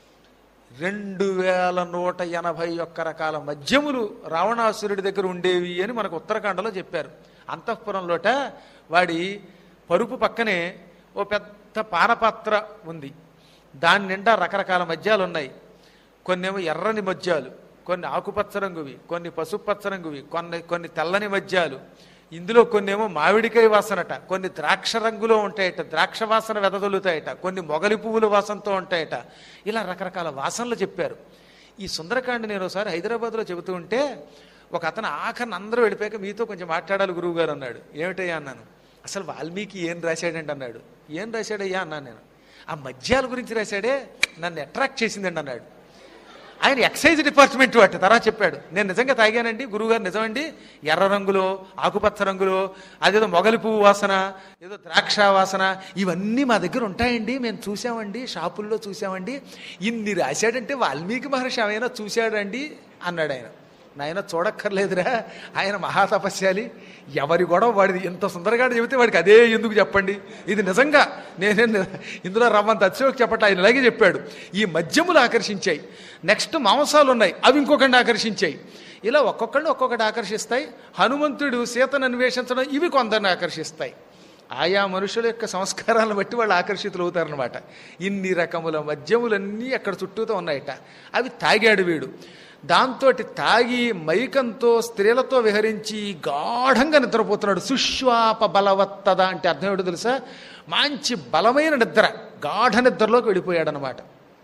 రెండు వేల నూట ఎనభై ఒక్క రకాల మద్యములు రావణాసురుడి దగ్గర ఉండేవి అని మనకు ఉత్తరాఖండలో చెప్పారు అంతఃపురంలోట వాడి పరుపు పక్కనే ఓ పెద్ద పానపాత్ర ఉంది దాని నిండా రకరకాల మద్యాలు ఉన్నాయి కొన్నేమో ఎర్రని మద్యాలు కొన్ని ఆకుపచ్చ రంగువి కొన్ని పసుపచ్చ రంగువి కొన్ని కొన్ని తెల్లని మద్యాలు ఇందులో కొన్నేమో మామిడికాయ వాసనట కొన్ని ద్రాక్ష రంగులో ఉంటాయట ద్రాక్ష వాసన వెదజల్లుతాయట కొన్ని మొగలి పువ్వుల వాసనతో ఉంటాయట ఇలా రకరకాల వాసనలు చెప్పారు ఈ సుందరకాండ నేను ఒకసారి హైదరాబాద్లో చెబుతూ ఉంటే ఒక అతను ఆఖరిని అందరూ వెళ్ళిపోయాక మీతో కొంచెం మాట్లాడాలి గురువు గారు అన్నాడు ఏమిటయ్యా అన్నాను అసలు వాల్మీకి ఏం రాశాడండి అన్నాడు ఏం రాశాడయ్యా అన్నాను నేను ఆ మద్యాల గురించి రాశాడే నన్ను అట్రాక్ట్ చేసిందండి అన్నాడు ఆయన ఎక్సైజ్ డిపార్ట్మెంట్ వాటి తర్వాత చెప్పాడు నేను నిజంగా తాగానండి గురువుగారు నిజమండి ఎర్ర రంగులో ఆకుపచ్చ రంగులో అదేదో మొగలి పువ్వు వాసన ఏదో ద్రాక్ష వాసన ఇవన్నీ మా దగ్గర ఉంటాయండి మేము చూసామండి షాపుల్లో చూసామండి ఇన్ని రాశాడంటే వాల్మీకి మహర్షి ఏమైనా చూశాడండి అన్నాడు ఆయన నాయన చూడక్కర్లేదురా ఆయన మహాతపస్యాలి ఎవరి గొడవ వాడిది ఎంత సుందరగా చెబితే వాడికి అదే ఎందుకు చెప్పండి ఇది నిజంగా నేనే ఇందులో రమ్మంత అతిశోక్ చెప్పట్లే ఆయన ఇలాగే చెప్పాడు ఈ మద్యములు ఆకర్షించాయి నెక్స్ట్ మాంసాలు ఉన్నాయి అవి ఇంకొకరిని ఆకర్షించాయి ఇలా ఒక్కొక్కరిని ఒక్కొక్కటి ఆకర్షిస్తాయి హనుమంతుడు సీతను అన్వేషించడం ఇవి కొందరిని ఆకర్షిస్తాయి ఆయా మనుషుల యొక్క సంస్కారాలను బట్టి వాళ్ళు ఆకర్షితులు అవుతారనమాట ఇన్ని రకముల మద్యములన్నీ అక్కడ చుట్టూతో ఉన్నాయట అవి తాగాడు వీడు దాంతో తాగి మైకంతో స్త్రీలతో విహరించి గాఢంగా నిద్రపోతున్నాడు సుశ్వాప బలవత్తద అంటే అర్థం ఏమిటో తెలుసా మంచి బలమైన నిద్ర గాఢ నిద్రలోకి వెళ్ళిపోయాడనమాట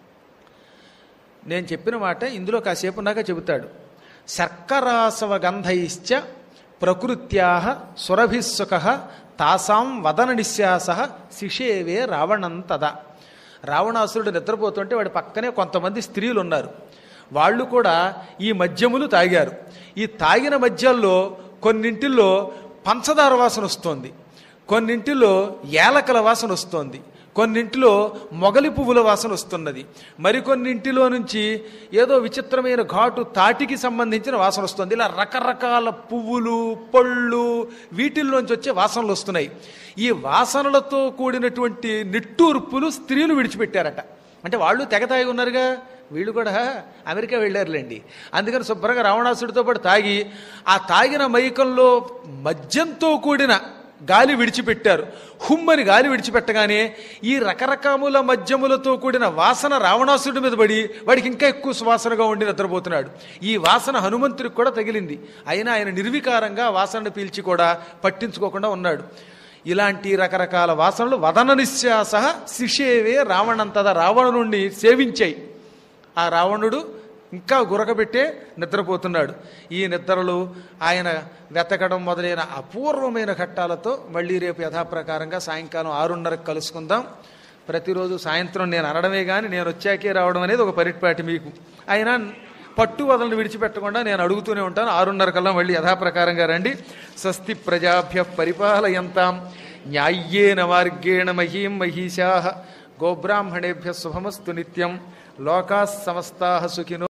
నేను చెప్పిన మాట ఇందులో కాసేపు ఉన్నాక చెబుతాడు శర్కరాసవ గంధైశ్చ ప్రకృత్యా సురభిసుఖ తాసాం వదన నిశ్వాస శిషేవే రావణంతదా రావణాసురుడు నిద్రపోతుంటే వాడి పక్కనే కొంతమంది స్త్రీలు ఉన్నారు వాళ్ళు కూడా ఈ మద్యములు తాగారు ఈ తాగిన మద్యాల్లో కొన్నింటిల్లో పంచదార వాసన వస్తోంది కొన్నింటిలో ఏలకల వాసన వస్తోంది కొన్నింటిలో మొగలి పువ్వుల వాసన వస్తున్నది మరికొన్నింటిలో నుంచి ఏదో విచిత్రమైన ఘాటు తాటికి సంబంధించిన వాసన వస్తుంది ఇలా రకరకాల పువ్వులు పళ్ళు వీటిల్లోంచి వచ్చే వాసనలు వస్తున్నాయి ఈ వాసనలతో కూడినటువంటి నిట్టూర్పులు స్త్రీలు విడిచిపెట్టారట అంటే వాళ్ళు తెగ తాగి ఉన్నారుగా వీళ్ళు కూడా అమెరికా వెళ్ళారులేండి అందుకని శుభ్రంగా రావణాసుడితో పాటు తాగి ఆ తాగిన మైకంలో మద్యంతో కూడిన గాలి విడిచిపెట్టారు హుమ్మని గాలి విడిచిపెట్టగానే ఈ రకరకముల మద్యములతో కూడిన వాసన రావణాసుడి మీద పడి వాడికి ఇంకా ఎక్కువ సువాసనగా ఉండి నిద్రపోతున్నాడు ఈ వాసన హనుమంతుడికి కూడా తగిలింది అయినా ఆయన నిర్వికారంగా ఆ వాసనను పీల్చి కూడా పట్టించుకోకుండా ఉన్నాడు ఇలాంటి రకరకాల వాసనలు వదన నిశ్వాస శిషేవే రావణంతద రావణుణ్ణి సేవించాయి ఆ రావణుడు ఇంకా గురకబెట్టే నిద్రపోతున్నాడు ఈ నిద్రలు ఆయన వెతకడం మొదలైన అపూర్వమైన ఘట్టాలతో మళ్ళీ రేపు యథాప్రకారంగా సాయంకాలం ఆరున్నరకు కలుసుకుందాం ప్రతిరోజు సాయంత్రం నేను అనడమే కానీ నేను వచ్చాకే రావడం అనేది ఒక పరిపాటి మీకు అయినా పట్టు వదలను విడిచిపెట్టకుండా నేను అడుగుతూనే ఉంటాను ఆరున్నర కల్లా మళ్ళీ యథాప్రకారంగా రండి స్వస్తి ప్రజాభ్య పరిపాలయంతాం న్యాయ్యేన మార్గేణ మహీం మహిషా గోబ్రాహ్మణేభ్య శుభమస్తు నిత్యం లోకా సమస్తా సుఖినో